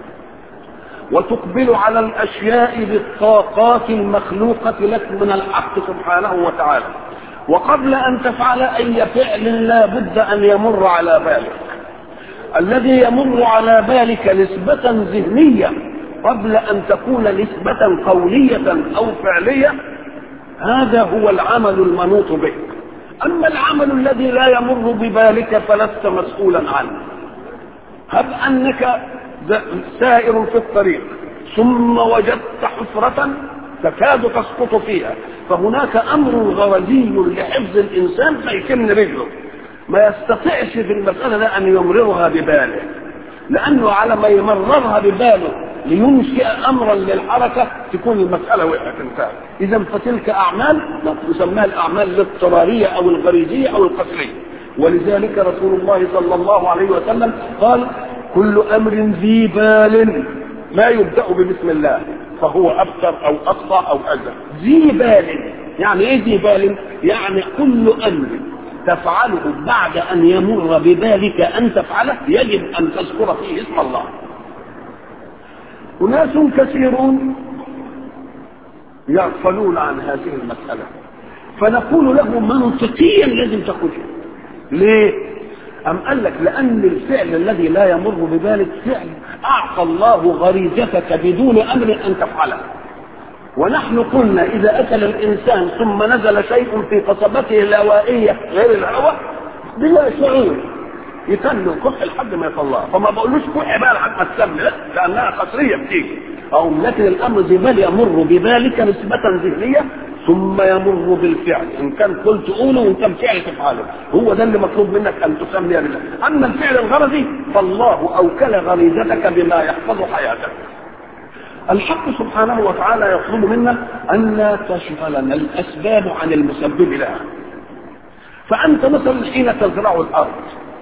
وتقبل على الأشياء بالطاقات المخلوقة لك من الحق سبحانه وتعالى وقبل أن تفعل أي فعل لا بد أن يمر على بالك الذي يمر على بالك نسبة ذهنية قبل أن تكون نسبة قولية أو فعلية هذا هو العمل المنوط بك أما العمل الذي لا يمر ببالك فلست مسؤولا عنه هب أنك سائر في الطريق ثم وجدت حفرة تكاد تسقط فيها فهناك امر غرزي لحفظ الانسان فيكن رجله ما يستطيعش في المسألة ده أن يمررها بباله لأنه على ما يمررها بباله لينشئ أمرا للحركة تكون المسألة وقعت انتهت إذا فتلك أعمال تسمى الأعمال الاضطرارية أو الغريزية أو القسرية ولذلك رسول الله صلى الله عليه وسلم قال كل أمر ذي بال ما يبدأ ببسم الله فهو أبتر أو أقطع أو أذى ذي بال يعني إيه ذي بال؟ يعني كل أمر تفعله بعد أن يمر ببالك أن تفعله يجب أن تذكر فيه اسم الله أناس كثيرون يغفلون عن هذه المسألة فنقول له منطقيا لازم تخشه ليه؟ أم قال لك لأن الفعل الذي لا يمر ببالك فعل أعطى الله غريزتك بدون أمر أن تفعله ونحن قلنا إذا أكل الإنسان ثم نزل شيء في قصبته الهوائية غير الهواء بلا شعور يتنوا كح لحد ما يطلعها فما بقولوش كح بقى لحد ما تسمي لا لأنها قصرية بتيجي أو لكن الأمر زي بال يمر ببالك نسبة ذهنية ثم يمر بالفعل إن كان قلت قوله وإن كان فعل تفعله هو ده اللي مطلوب منك أن تسمي بالله أما الفعل الغرضي فالله أوكل غريزتك بما يحفظ حياتك الحق سبحانه وتعالى يطلب منا أن لا تشغلنا الأسباب عن المسبب لها فأنت مثلا حين تزرع الأرض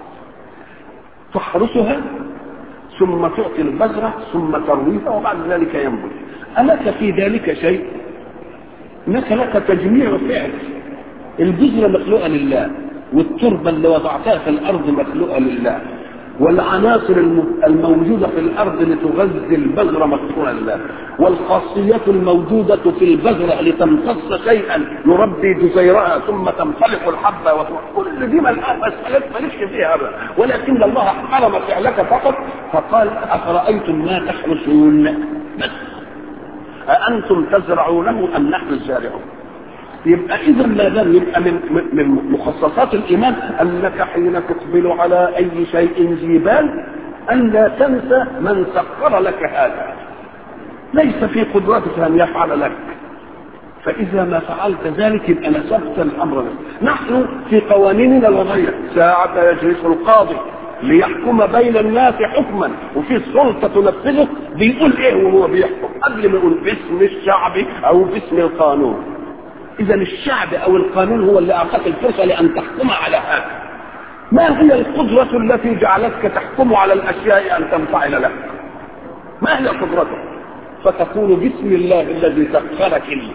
تحرسها ثم تعطي البذرة ثم ترويها وبعد ذلك ينبت ألك في ذلك شيء إنك لك تجميع فعل البذرة مخلوقة لله والتربة اللي وضعتها في الأرض مخلوقة لله والعناصر الموجودة في الأرض لتغذي البذرة مخلوقة لله والخاصيات الموجودة في البذرة لتمتص شيئا يربي جزيرها ثم تنطلق الحبة وتروح كل دي مسألة مالكش فيها أبدا ولكن الله حرم فعلك فقط فقال أفرأيتم ما تحرسون بس أأنتم تزرعونه أم نحن الزارعون يبقى اذا ما دام يبقى من من مخصصات الايمان انك حين تقبل على اي شيء ذي بال ان لا تنسى من سخر لك هذا ليس في قدرتك ان يفعل لك فاذا ما فعلت ذلك يبقى نسبت الامر لك نحن في قوانيننا الوضعيه ساعه يجلس القاضي ليحكم بين الناس حكما وفي سلطه تنفذه بيقول ايه وهو بيحكم قبل ما يقول باسم الشعب او باسم القانون اذا الشعب او القانون هو اللي اعطاك الفرصه لان تحكم على هذا ما هي القدرة التي جعلتك تحكم على الاشياء ان تنفعل لك ما هي قدرتك فتقول بسم الله الذي سخرك لي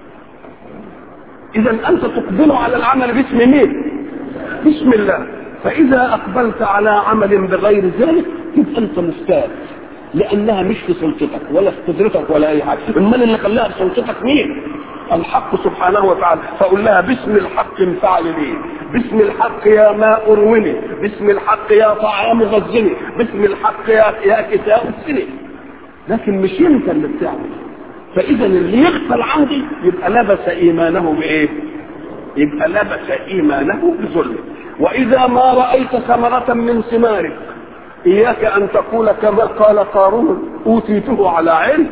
اذا انت تقبل على العمل باسم مين بسم الله فاذا اقبلت على عمل بغير ذلك تبقى انت مفتاح لانها مش في سلطتك ولا في قدرتك ولا اي حاجه امال اللي خلاها في سلطتك مين الحق سبحانه وتعالى فقل لها باسم الحق انفعل لي باسم الحق يا ماء اروني باسم الحق يا طعام غزني باسم الحق يا يا كتاب السني لكن مش انت اللي بتعمل فاذا اللي يغفل عندي يبقى لبس ايمانه بايه يبقى لبس ايمانه بظلم واذا ما رايت ثمره من ثمارك اياك ان تقول كما قال قارون اوتيته على علم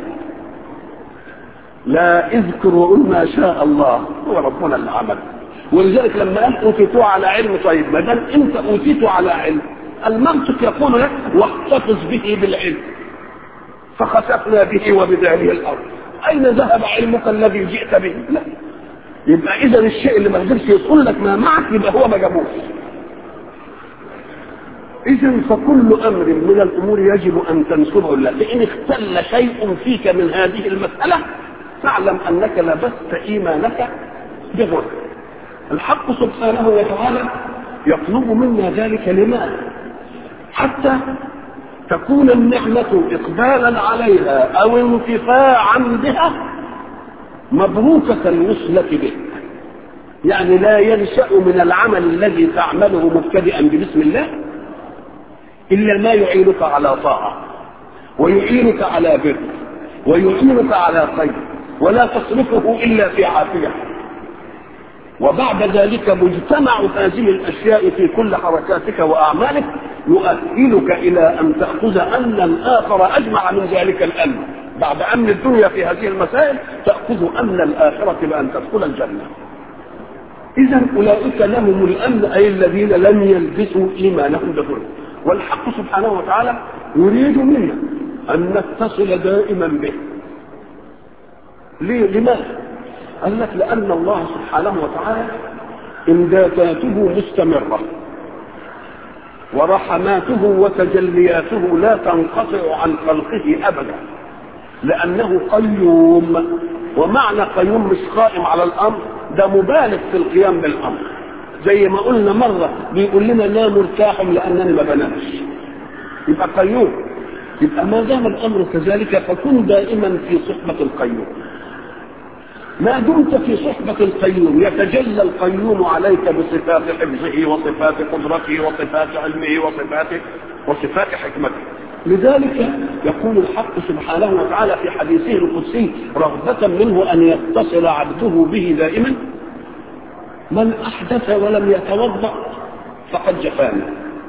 لا اذكر وقل ما شاء الله هو ربنا اللي عمل ولذلك لما قال اوتيته على علم طيب ما دام انت اوتيته على علم المنطق يقول لك واحتفظ به بالعلم فخسفنا به وبداره الارض اين ذهب علمك الذي جئت به لا يبقى اذا الشيء اللي ما قدرش يقول لك ما معك يبقى هو ما جابوش اذا فكل امر من الامور يجب ان تنسبه لله فان اختل شيء فيك من هذه المساله فاعلم انك لبست ايمانك بظلم الحق سبحانه وتعالى يطلب منا ذلك لماذا حتى تكون النعمة إقبالا عليها أو انتفاعا بها مبروكة الوصلة به يعني لا ينشأ من العمل الذي تعمله مبتدئا ببسم الله إلا ما يعينك على طاعة ويعينك على بر ويعينك على خير ولا تصرفه إلا في عافية وبعد ذلك مجتمع هذه الأشياء في كل حركاتك وأعمالك يؤهلك إلى أن تأخذ أمنا آخر أجمع من ذلك الأمن بعد امن الدنيا في هذه المسائل تاخذ امن الاخره بان تدخل الجنه اذا اولئك لهم الامن اي الذين لم يلبسوا ايمانهم بظلم والحق سبحانه وتعالى يريد منا ان نتصل دائما به ليه لماذا قال لك لان الله سبحانه وتعالى امداداته مستمره ورحماته وتجلياته لا تنقطع عن خلقه ابدا لانه قيوم ومعنى قيوم مش قائم على الامر ده مبالغ في القيام بالامر زي ما قلنا مره بيقول لنا لا مرتاح لانني ما بنامش يبقى قيوم يبقى ما دام الامر كذلك فكن دائما في صحبه القيوم ما دمت في صحبة القيوم يتجلى القيوم عليك بصفات حفظه وصفات قدرته وصفات علمه وصفات وصفات حكمته لذلك يقول الحق سبحانه وتعالى في حديثه القدسي رغبة منه أن يتصل عبده به دائما من أحدث ولم يتوضأ فقد جفاني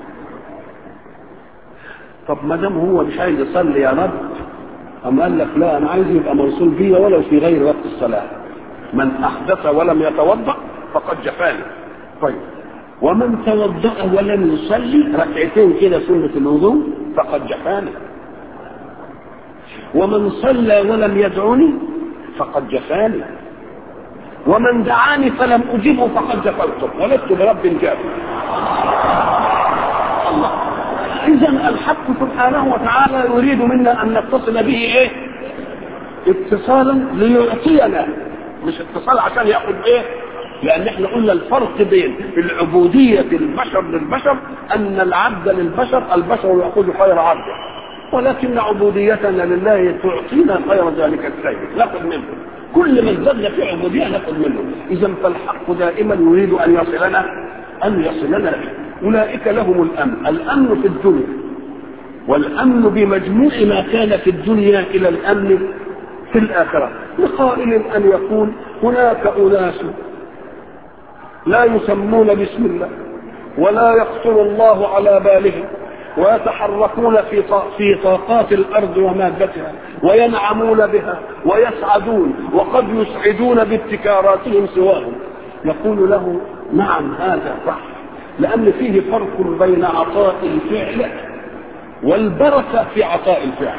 طب ما دام هو مش عايز يصلي يا رب أم قال لك لا أنا عايز يبقى موصول بيا ولو في غير وقت الصلاة من أحدث ولم يتوضأ فقد جفاني طيب ومن توضأ ولم يصلي ركعتين كده سنة الوضوء فقد جفاني ومن صلى ولم يدعني فقد جفاني ومن دعاني فلم أجبه فقد جفرته ولست برب جافي الله إذا الحق سبحانه وتعالى يريد منا أن نتصل به إيه؟ اتصالا ليعطينا مش اتصال عشان ياخذ ايه لان احنا قلنا الفرق بين العبودية البشر للبشر ان العبد للبشر البشر يأخذ خير عبده ولكن عبوديتنا لله تعطينا خير ذلك الخير ناخذ منه كل من زدنا في عبودية ناخذ منه اذا فالحق دائما يريد ان يصلنا ان يصلنا به اولئك لهم الامن الامن في الدنيا والامن بمجموع ما كان في الدنيا الى الامن في الآخرة لقائل أن يكون هناك أناس لا يسمون باسم الله ولا يخطر الله على بالهم ويتحركون في في طاقات الارض ومادتها وينعمون بها ويسعدون وقد يسعدون بابتكاراتهم سواهم يقول له نعم هذا صح لان فيه فرق بين عطاء الفعل والبركه في عطاء الفعل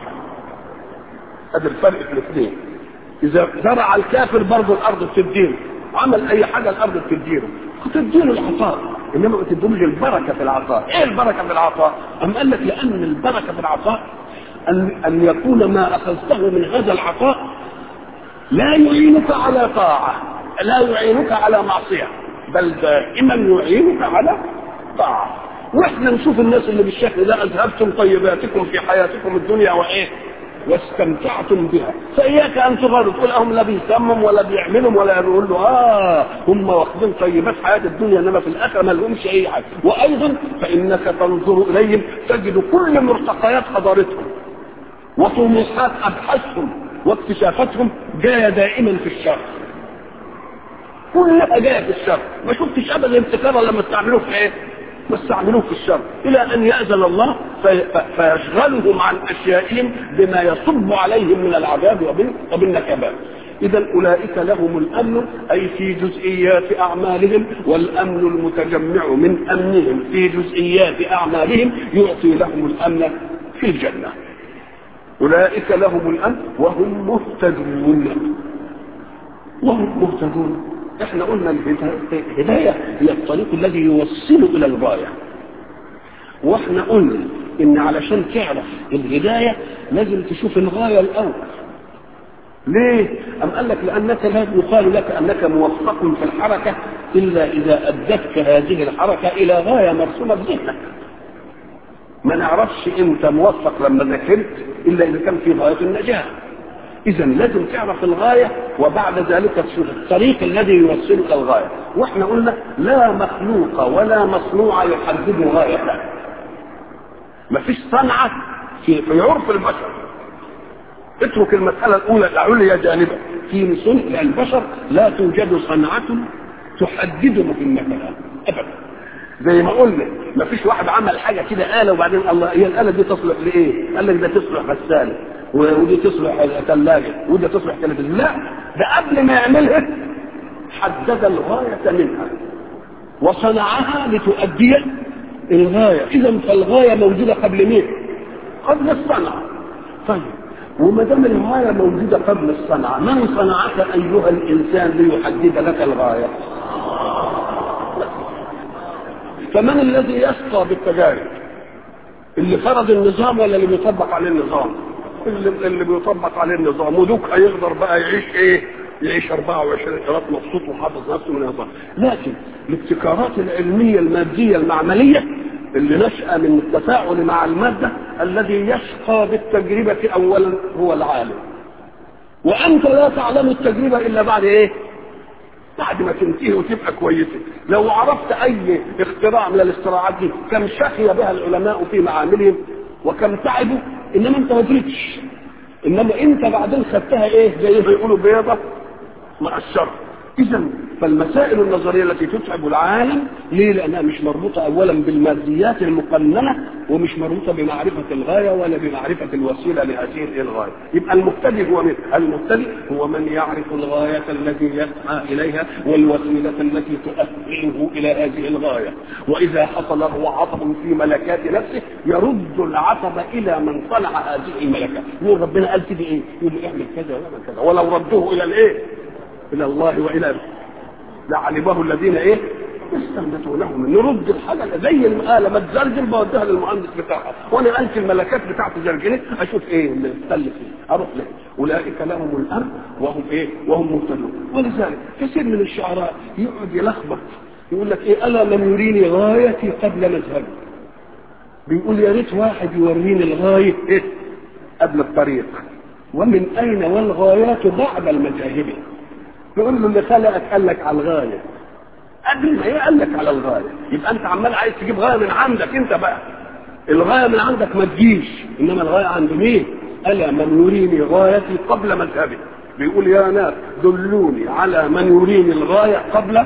هذا الفرق في الاثنين اذا زرع الكافر برضه الارض بتديله عمل اي حاجه الارض بتديله هتديله العطاء انما ما تديلوش البركه في العطاء ايه البركه في العطاء ام قال لك لان البركه في العطاء ان ان يكون ما اخذته من هذا العطاء لا يعينك على طاعه لا يعينك على معصيه بل دائما يعينك على طاعه واحنا نشوف الناس اللي بالشكل ده اذهبتم طيباتكم في حياتكم الدنيا وايه واستمتعتم بها فإياك أن تغرد تقول هم لا بيسمم ولا بيعملهم ولا يقول له آه هم واخدين طيبات حياة الدنيا إنما في الآخرة ما لهمش أي حاجة وأيضا فإنك تنظر إليهم تجد كل مرتقيات حضارتهم وطموحات أبحاثهم واكتشافاتهم جاية دائما في الشر كلها جاية في الشر ما شفتش أبدا ابتكارا لما استعملوه في إيه؟ واستعملوه في الشر الى ان ياذن الله فيشغلهم عن اشيائهم بما يصب عليهم من العذاب وبالنكبات اذا اولئك لهم الامن اي في جزئيات اعمالهم والامن المتجمع من امنهم في جزئيات اعمالهم يعطي لهم الامن في الجنه اولئك لهم الامن وهم مهتدون وهم مهتدون احنا قلنا الهداية هي الطريق الذي يوصل الى الغاية واحنا قلنا ان علشان تعرف الهداية لازم تشوف الغاية الاول ليه؟ أم قال لك لأنك لا يقال لك أنك موفق في الحركة إلا إذا أدتك هذه الحركة إلى غاية مرسومة بذهنك. ما نعرفش أنت موفق لما ذاكرت إلا إذا كان في غاية النجاة. اذا لازم تعرف الغايه وبعد ذلك تشوف الطريق الذي يوصل الى الغايه واحنا قلنا لا مخلوق ولا مصنوع يحدد غايته ما فيش صنعه في, في عرف البشر اترك المساله الاولى العليا جانبا في صنع البشر لا توجد صنعه تحدد مهمتها ابدا زي ما قلنا ما فيش واحد عمل حاجه كده اله وبعدين الله هي الاله دي تصلح لايه؟ قال لك ده تصلح غساله ودي تصلح ثلاجه ودي تصلح تلفزيون لا ده قبل ما يعملها حدد الغايه منها وصنعها لتؤدي الغايه اذا فالغايه موجوده قبل مين؟ قبل الصنعه طيب وما دام الغايه موجوده قبل الصنعه من صنعك ايها الانسان ليحدد لك الغايه؟ فمن الذي يسقى بالتجارب اللي فرض النظام ولا اللي بيطبق عليه النظام اللي, اللي بيطبق عليه النظام ودوك هيقدر بقى يعيش ايه يعيش 24 قيراط مبسوط وحافظ نفسه من النظام لكن الابتكارات العلمية المادية المعملية اللي نشأ من التفاعل مع المادة الذي يشقى بالتجربة أولا هو العالم وأنت لا تعلم التجربة إلا بعد إيه بعد ما تنتهي وتبقى كويسه لو عرفت اي اختراع من الاختراعات دي كم شقي بها العلماء في معاملهم وكم تعبوا انما انت ما دريتش انما انت بعدين خدتها ايه زي ما يقولوا بيضه مع الشر اذا فالمسائل النظريه التي تتعب العالم ليه لانها مش مربوطه اولا بالماديات المقننه ومش مربوطه بمعرفه الغايه ولا بمعرفه الوسيله لهذه الغايه يبقى المبتدئ هو من المبتدئ هو من يعرف الغايه التي يسعى اليها والوسيله التي تؤهله الى هذه الغايه واذا حصل له عطب في ملكات نفسه يرد العطب الى من صنع هذه الملكات يقول ربنا قال كده ايه يقول له اعمل كذا واعمل كذا ولو ردوه الى الايه الى الله والى لعلمه الذين ايه يستنبتونه من نرد الحاجه زي الآلة ما تزلزل بوديها للمهندس بتاعها وانا قلت الملكات بتاعت زرجني اشوف ايه اللي اختل فيه اروح له اولئك لهم الامن وهم ايه وهم مهتدون ولذلك كثير من الشعراء يقعد يلخبط يقول لك ايه الا من يريني غايتي قبل مذهبي بيقول يا ريت واحد يوريني الغايه ايه قبل الطريق ومن اين والغايات بعد المذاهب يقول له اللي خلقك قال لك على الغايه قبل ما ايه قال لك على الغايه يبقى انت عمال عايز تجيب غايه من عندك انت بقى الغايه من عندك ما تجيش انما الغايه عند مين الا من يريني غايتي قبل مذهبي بيقول يا ناس دلوني على من يريني الغايه قبل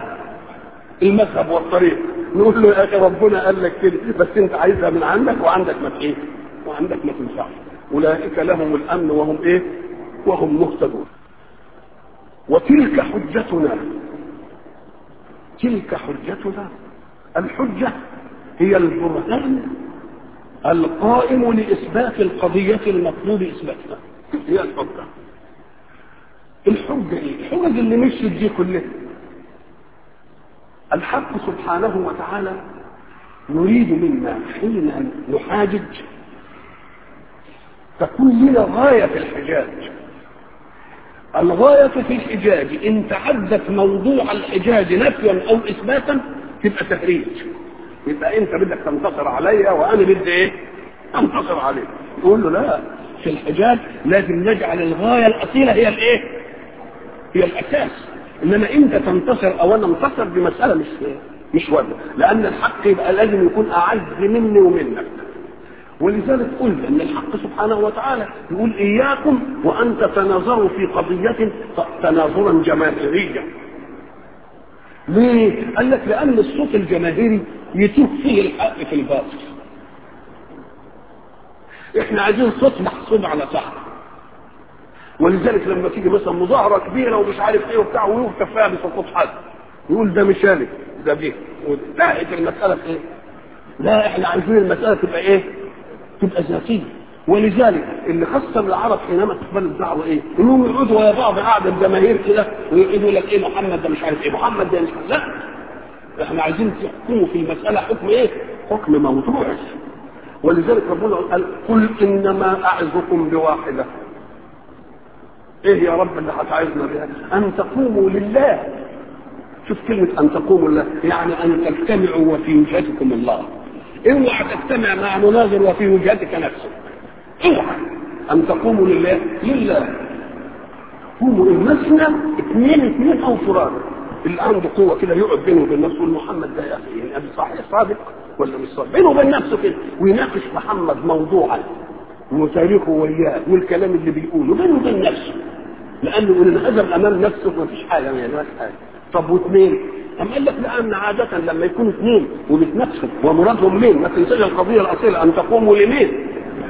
المذهب والطريق نقول له يا اخي ربنا قال لك كده بس انت عايزها من عندك وعندك ما ايه وعندك ما تنفعش اولئك لهم الامن وهم ايه وهم مهتدون وتلك حجتنا تلك حجتنا الحجة هي البرهان القائم لإثبات القضية المطلوب إثباتها هي الحجة الحجة إيه؟ الحجج اللي مشيت دي كلها الحق سبحانه وتعالى يريد منا حين نحاجج تكون لنا غاية في الحجاج الغاية في الحجاج إن تعدت موضوع الحجاج نفيا أو إثباتا تبقى تهريج يبقى أنت بدك تنتصر عليا وأنا بدي إيه؟ أنتصر عليك يقول له لا في الحجاج لازم نجعل الغاية الأصيلة هي الإيه؟ هي الأساس إنما أنت تنتصر أو أنا انتصر دي مسألة مش مش واجبة لأن الحق يبقى لازم يكون أعز مني ومنك ولذلك قلنا ان الحق سبحانه وتعالى يقول اياكم وان تتناظروا في قضيه تناظرا جماهيريا ليه؟ قال لك لان الصوت الجماهيري يتوه فيه الحق في الباطل احنا عايزين صوت محسوب على صح ولذلك لما تيجي مثلا مظاهره كبيره ومش عارف ايه وبتاع ويوقف فيها بسقوط حد يقول ده مش انا ده بيه وانتهت المساله في ايه؟ لا احنا عايزين المساله تبقى ايه؟ تبقى ذاتيه ولذلك اللي خصم العرب حينما تقبل الدعوه ايه؟ انهم يقعدوا ويا بعض قاعده بجماهير كده ويقعدوا لك ايه محمد ده مش عارف ايه محمد ده مش عارف لا احنا عايزين تحكموا في المساله حكم ايه؟ حكم موضوعي ولذلك ربنا قال قل انما اعظكم بواحده ايه يا رب اللي هتعظنا بها؟ ان تقوموا لله شوف كلمة أن تقوموا لله يعني أن تجتمعوا وفي وجهتكم الله اوعى تجتمع مع مناظر وفي وجهتك نفسك اوعى ان تقوموا لله لله قوموا مثنى اثنين اثنين او فراد اللي عنده قوه كده يقعد بينه وبين نفسه يقول محمد ده يا اخي يعني ابي صحيح صادق ولا مش صادق بينه وبين نفسه كده ويناقش محمد موضوعا وتاريخه وياه والكلام اللي بيقوله بينه وبين نفسه لانه ان انهزم امام نفسه ما فيش حاجه ما يعملش حاجه طب واثنين أم قال لك لأن عادة لما يكونوا اثنين وبيتنافسوا ومرادهم مين؟ ما تنساش القضية الأصيلة أن تقوموا لمين؟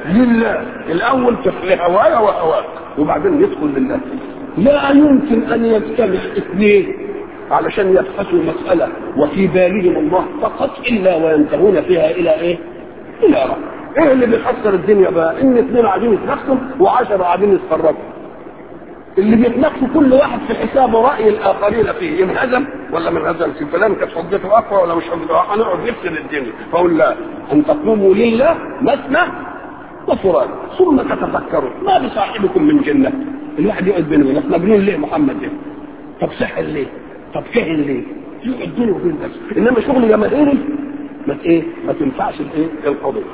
لله الاول تخلي هوايا وهواك وبعدين يدخل لله لا يمكن ان يجتمع اثنين علشان يبحثوا مسألة وفي بالهم الله فقط إلا وينتهون فيها إلى إيه؟ إلى رب. إيه اللي بيخسر الدنيا بقى؟ إن اثنين قاعدين يتنافسوا وعشرة قاعدين يتفرجوا. اللي بيتنافسوا كل واحد في حسابه رأي الآخرين فيه ينهزم ولا ما انهزمش فلان كانت حجته أقوى ولا مش حجته أقوى هنقعد نفسد الدنيا فأقول لا أن تقوموا لله مثنى وفراد ثم تتفكروا ما بصاحبكم من جنة الواحد يقعد بينه وبين مجنون ليه محمد ده؟ طب سحر ليه؟ طب كهن ليه؟ يقعد بينه وبين نفسه انما شغل جماهيري ما ايه؟ ما تنفعش الايه؟ القضيه.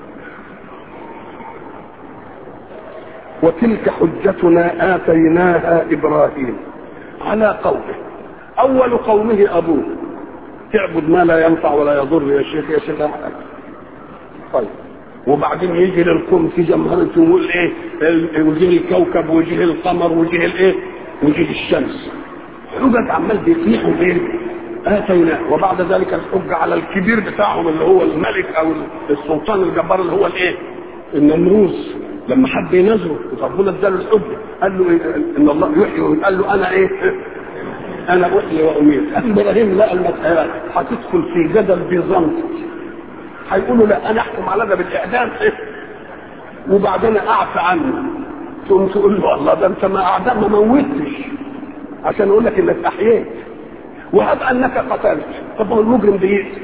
وتلك حجتنا اتيناها ابراهيم على قومه اول قومه ابوه تعبد ما لا ينفع ولا يضر يا شيخ يا شيخ أحد. طيب وبعدين يجي للقوم في جمهرة يقول ايه وجه الكوكب وجه القمر وجه الايه وجه الشمس حجج عمال بيصيحوا ايه اتيناه وبعد ذلك الحج على الكبير بتاعهم اللي هو الملك او السلطان الجبار اللي هو الايه النمروز لما حب ينزله ربنا اداله الحجه قال له إيه؟ ان الله يحيي قال له انا ايه انا احيي واميت ابراهيم لقى المساله هتدخل في جدل بيزنطي هيقولوا لا انا احكم على ده بالاعدام إيه؟ وبعدين اعفى عنه تقوم تقول له الله ده انت ما اعدام ما موتش عشان اقول لك انك احييت وهب انك قتلت طب هو المجرم بيقتل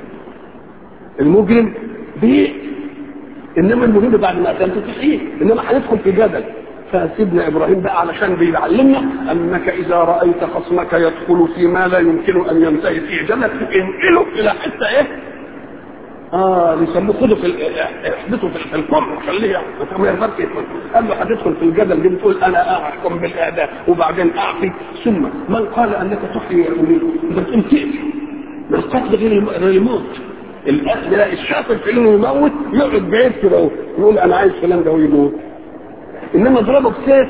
المجرم بيقتل انما المهم بعد ما قتلت تحييه انما هندخل في جدل فسيدنا ابراهيم بقى علشان بيعلمنا انك اذا رايت خصمك يدخل في ما لا يمكن ان ينتهي فيه جدل انقله الى حته ايه؟ اه بيسموه خده في احدثه في الكم خليه ما يقدرش يدخل قال له هتدخل في الجدل دي بتقول انا احكم بالاعداء وبعدين اعفي ثم من قال انك تحيي وتميت انت بتقوم تقتل ما القتل غير الموت القتل لا الشاطر في انه يموت يقعد بعيد كده يقول انا عايز فلان ده ويموت انما اضربه بسيف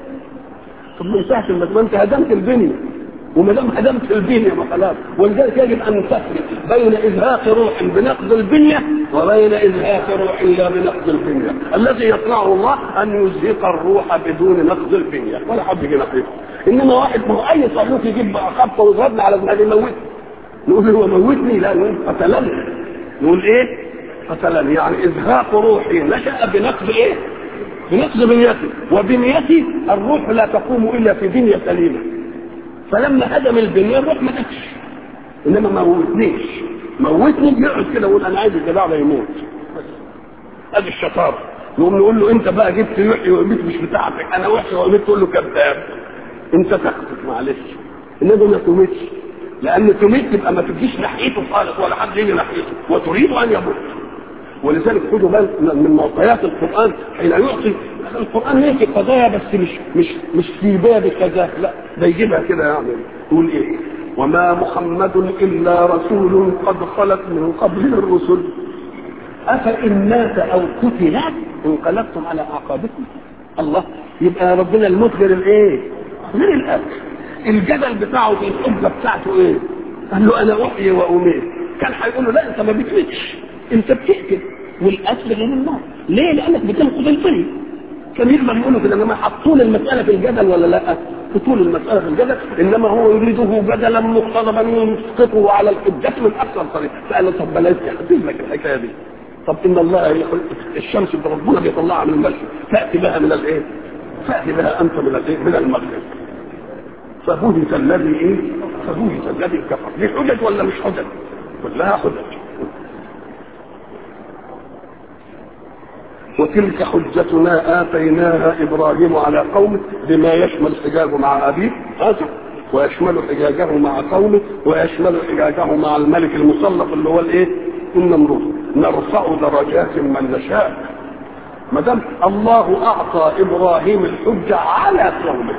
طب ما ينفعش ما انت هدمت البنيه وما دام هدمت البنيه ما خلاص ولذلك يجب ان تفرق بين ازهاق روح بنقض البنيه وبين ازهاق روح لا بنقض البنيه الذي يصنعه الله ان يزهق الروح بدون نقض البنيه ولا حد يجي ناحيته انما واحد ما هو اي صاروخ يجيب خبطه ويضربني على دماغي يموتني نقول هو موتني لا نقول قتلني نقول ايه قتلني يعني ازهاق روحي نشا بنقض ايه بنقض بنيتي وبنيتي الروح لا تقوم الا في بنيه سليمه فلما هدم البنيه الروح ما جاتش انما ما موتنيش موتني يقعد كده يقول انا عايز الجدع ده يموت بس ادي الشطاره نقوم نقول له انت بقى جبت يحيى ويميت مش بتاعتك انا وحي ويميت تقول له كذاب انت تخطف معلش انما ما تميتش لان تميت تبقى ما تجيش ناحيته خالص ولا حد يجي ناحيته وتريد ان يموت ولذلك خدوا بالك من معطيات القران حين يعطي القران يحكي قضايا بس مش مش مش في باب كذا لا ده يجيبها كده يعني يقول ايه وما محمد الا رسول قد خلت من قبله الرسل افان مات او قتل انقلبتم على اعقابكم الله يبقى ربنا الموت غير الايه غير الاكل الجدل بتاعه في الحجه بتاعته ايه قال له انا احيي واميت كان هيقول له لا انت ما بتموتش انت بتقتل والاكل غير النار ليه لانك بتنقض البنيه كان يقدر يقولوا كده انما حطوا المساله في الجدل ولا لا في طول المساله في الجدل انما هو يريده جدلا مقتضبا يسقطه على الحجه من اكثر طريق فقال له طب بلاش يحدد لك الحكايه دي طب ان الله يقول الشمس ربنا بيطلعها من المشرق فاتي بها من الايه؟ فاتي بها انت من الايه؟ من المغرب فبهت الذي ايه؟ فبهت الذي كفر دي حجج ولا مش حجج؟ كلها حجج وتلك حجتنا آتيناها إبراهيم على قومه بما يشمل حجاجه مع أبيه هذا ويشمل حجاجه مع قومه ويشمل حجاجه مع الملك المسلط اللي هو الايه؟ النمرود نرفع درجات من نشاء ما دام الله اعطى ابراهيم الحجه على قومه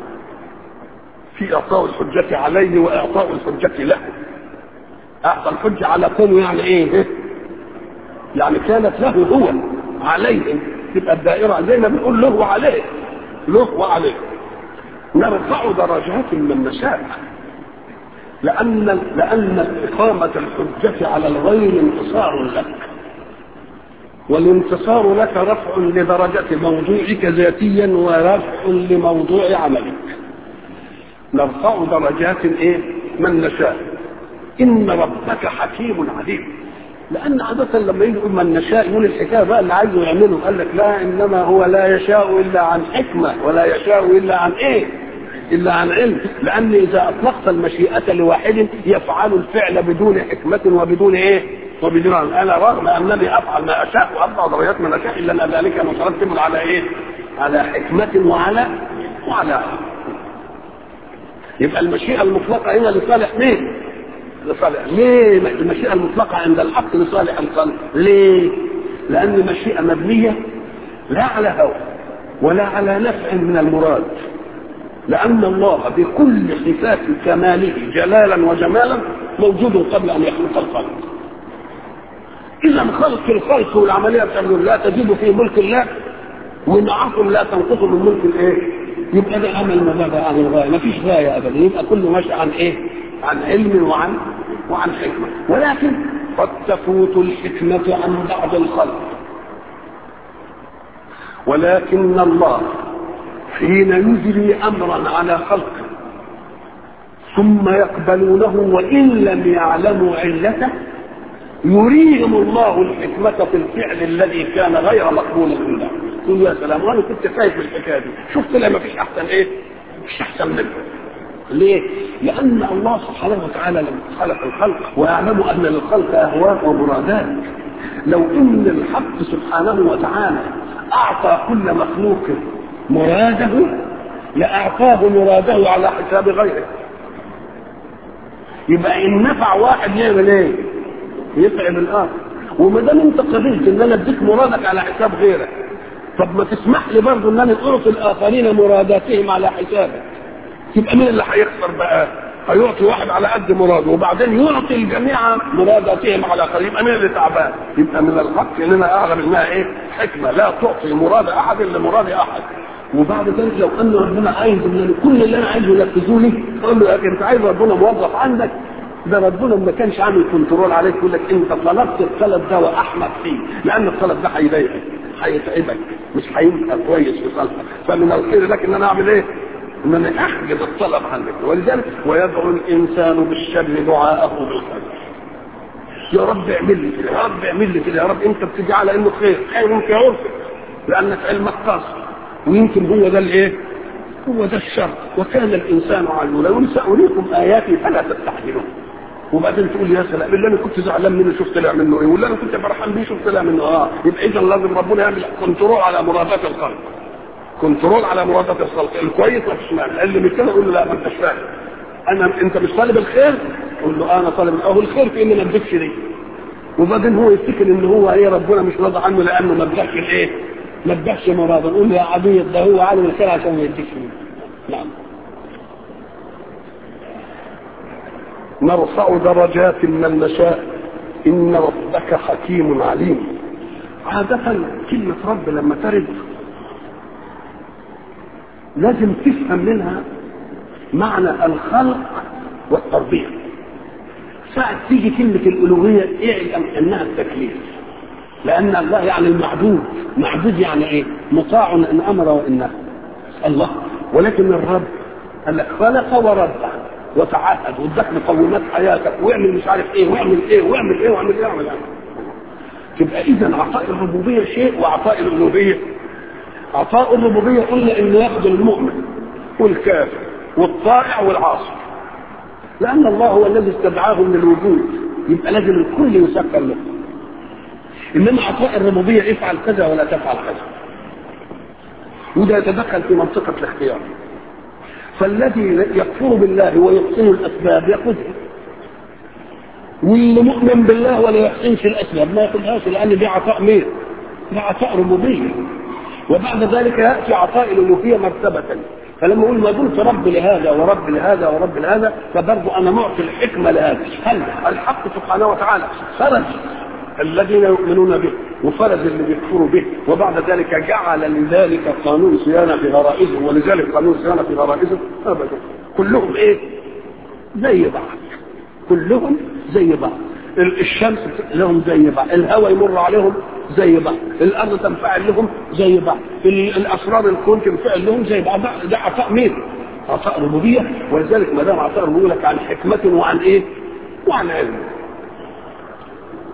في اعطاء الحجه عليه واعطاء الحجه له اعطى الحجه على قومه يعني ايه؟ يعني كانت له هو عليهم تبقى الدائرة زي ما بنقول له وعليه له وعليه نرفع درجات من نشاء لأن لأن إقامة الحجة على الغير انتصار لك والانتصار لك رفع لدرجة موضوعك ذاتيا ورفع لموضوع عملك نرفع درجات ايه من نشاء ان ربك حكيم عليم لان عادة لما يجي يقول من نشاء يقول الحكايه بقى اللي عايزه يعمله قال لك لا انما هو لا يشاء الا عن حكمه ولا يشاء الا عن ايه؟ الا عن علم لان اذا اطلقت المشيئه لواحد يفعل الفعل بدون حكمه وبدون ايه؟ وبدون علم. انا رغم انني افعل ما اشاء وارفع درجات من اشاء الا ان ذلك مترتب على ايه؟ على حكمه وعلى وعلى يبقى المشيئه المطلقه هنا لصالح مين؟ لصالح ليه المشيئة المطلقة عند الحق لصالح الخلق ليه لأن المشيئة مبنية لا على هوى ولا على نفع من المراد لأن الله بكل صفات كماله جلالا وجمالا موجود قبل أن يخلق الخلق إذا خلق الخلق والعملية بتعمل لا تزيد في ملك الله ونعاكم لا تنقصوا من ملك الايه؟ يبقى ده عمل مبادئ عن الغاية ما فيش غاية أبدا يبقى كله ماشي عن إيه؟ عن علم وعن وعن حكمة ولكن قد تفوت الحكمة عن بعض الخلق ولكن الله حين يجري أمرا على خلقه ثم يقبلونه وإن لم يعلموا علته يريهم الله الحكمة في الفعل الذي كان غير مقبول عنده تقول يا سلام وانا كنت خايف من الحكايه دي شفت لا ما فيش احسن ايه مش احسن منه ليه؟ لأن الله سبحانه وتعالى لما خلق الخلق ويعلم أن للخلق أهواء ومرادات لو إن الحق سبحانه وتعالى أعطى كل مخلوق مراده لأعطاه مراده على حساب غيره يبقى إن نفع واحد يعمل إيه؟ يتعب الآخر وما دام أنت قبلت إن أنا أديك مرادك على حساب غيرك طب ما تسمح لي برضه إن أنا أعطي الآخرين مراداتهم على حسابك يبقى مين اللي هيخسر بقى؟ هيعطي واحد على قد مراده وبعدين يعطي الجميع مراداتهم على قد يبقى مين اللي تعبان؟ يبقى من الحق اننا اعلم انها ايه؟ حكمه لا تعطي مراد احد الا مراد احد وبعد ذلك لو ان ربنا عايز ان كل اللي انا عايزه ينفذوه لي اقول له يا اخي انت عايز ربنا موظف عندك ده ربنا ما كانش عامل كنترول عليك يقول لك انت طلبت الطلب ده واحمد فيه لان الطلب ده هيضايقك هيتعبك مش هيبقى كويس في صالحك فمن الخير لك ان انا اعمل ايه؟ ان انا احجز الطلب عنك ولذلك ويدعو الانسان بالشر دعاءه بالخير يا رب اعمل لي كده يا رب اعمل لي كده يا رب انت بتدعي على انه خير خير في عرفك لانك علمك قاصر ويمكن هو ده الايه؟ هو ده الشر وكان الانسان عجولا ولساريكم اياتي فلا تستعجلون وبعدين تقول يا سلام اللي انا كنت زعلان منه شوف طلع منه ايه واللي انا كنت فرحان بيه شوف طلع منه اه يبقى اذا لازم ربنا يعمل كنترول على مرادات الخلق كنترول على مرادات الخلق الكويس ما فيش مانع اللي مش كده يقول له لا ما انتش فاهم انا انت مش طالب الخير قول له انا طالب اهو الخير في اني ما اديكش دي وبعدين هو يفتكر ان هو ايه ربنا مش راضي عنه لانه ما اداكش الايه ما اداكش مراده نقول له يا عبيد ده هو عالم الخير عشان ما يديكش نعم نرفع درجات من نشاء ان ربك حكيم عليم عادة كلمة رب لما ترد لازم تفهم منها معنى الخلق والتربية ساعة تيجي كلمة الألوهية اعلم أنها التكليف لأن الله يعني المعبود معبود يعني إيه مطاع إن أمر وإن نهى الله ولكن الرب قال لك خلق ورب وتعهد واداك مقومات حياتك واعمل مش عارف ايه واعمل ايه واعمل ايه واعمل ايه واعمل ايه تبقى اذا عطاء الربوبيه شيء وعطاء الالوهيه عطاء الربوبيه قلنا انه ياخذ المؤمن والكافر والطائع والعاصي لان الله هو الذي استدعاهم للوجود يبقى لازم الكل يسكر له انما عطاء الربوبيه افعل كذا ولا تفعل كذا وده يتدخل في منطقه الاختيار فالذي يكفر بالله ويحسن الاسباب ياخذها واللي مؤمن بالله ولا يحسنش الاسباب ما ياخذهاش لان دي عطاء مين؟ ده عطاء ربوبيه وبعد ذلك ياتي عطاء الالوهيه مرتبه فلما اقول ما دمت رب لهذا ورب لهذا ورب لهذا فبرضه انا معطي الحكمه لهذا هل الحق سبحانه وتعالى فرز الذين يؤمنون به وفرز اللي بيكفروا به وبعد ذلك جعل لذلك قانون صيانه في غرائزه ولذلك قانون صيانه في غرائزه ابدا كلهم ايه؟ زي بعض كلهم زي بعض الشمس لهم زي بعض الهواء يمر عليهم زي بعض الارض تنفعل لهم زي بعض ال- الاسرار الكون تنفعل لهم زي بعض ده- ده عطاء مين عطاء ربوبيه ولذلك ما دام عطاء ربوبيه لك عن حكمه وعن ايه وعن علم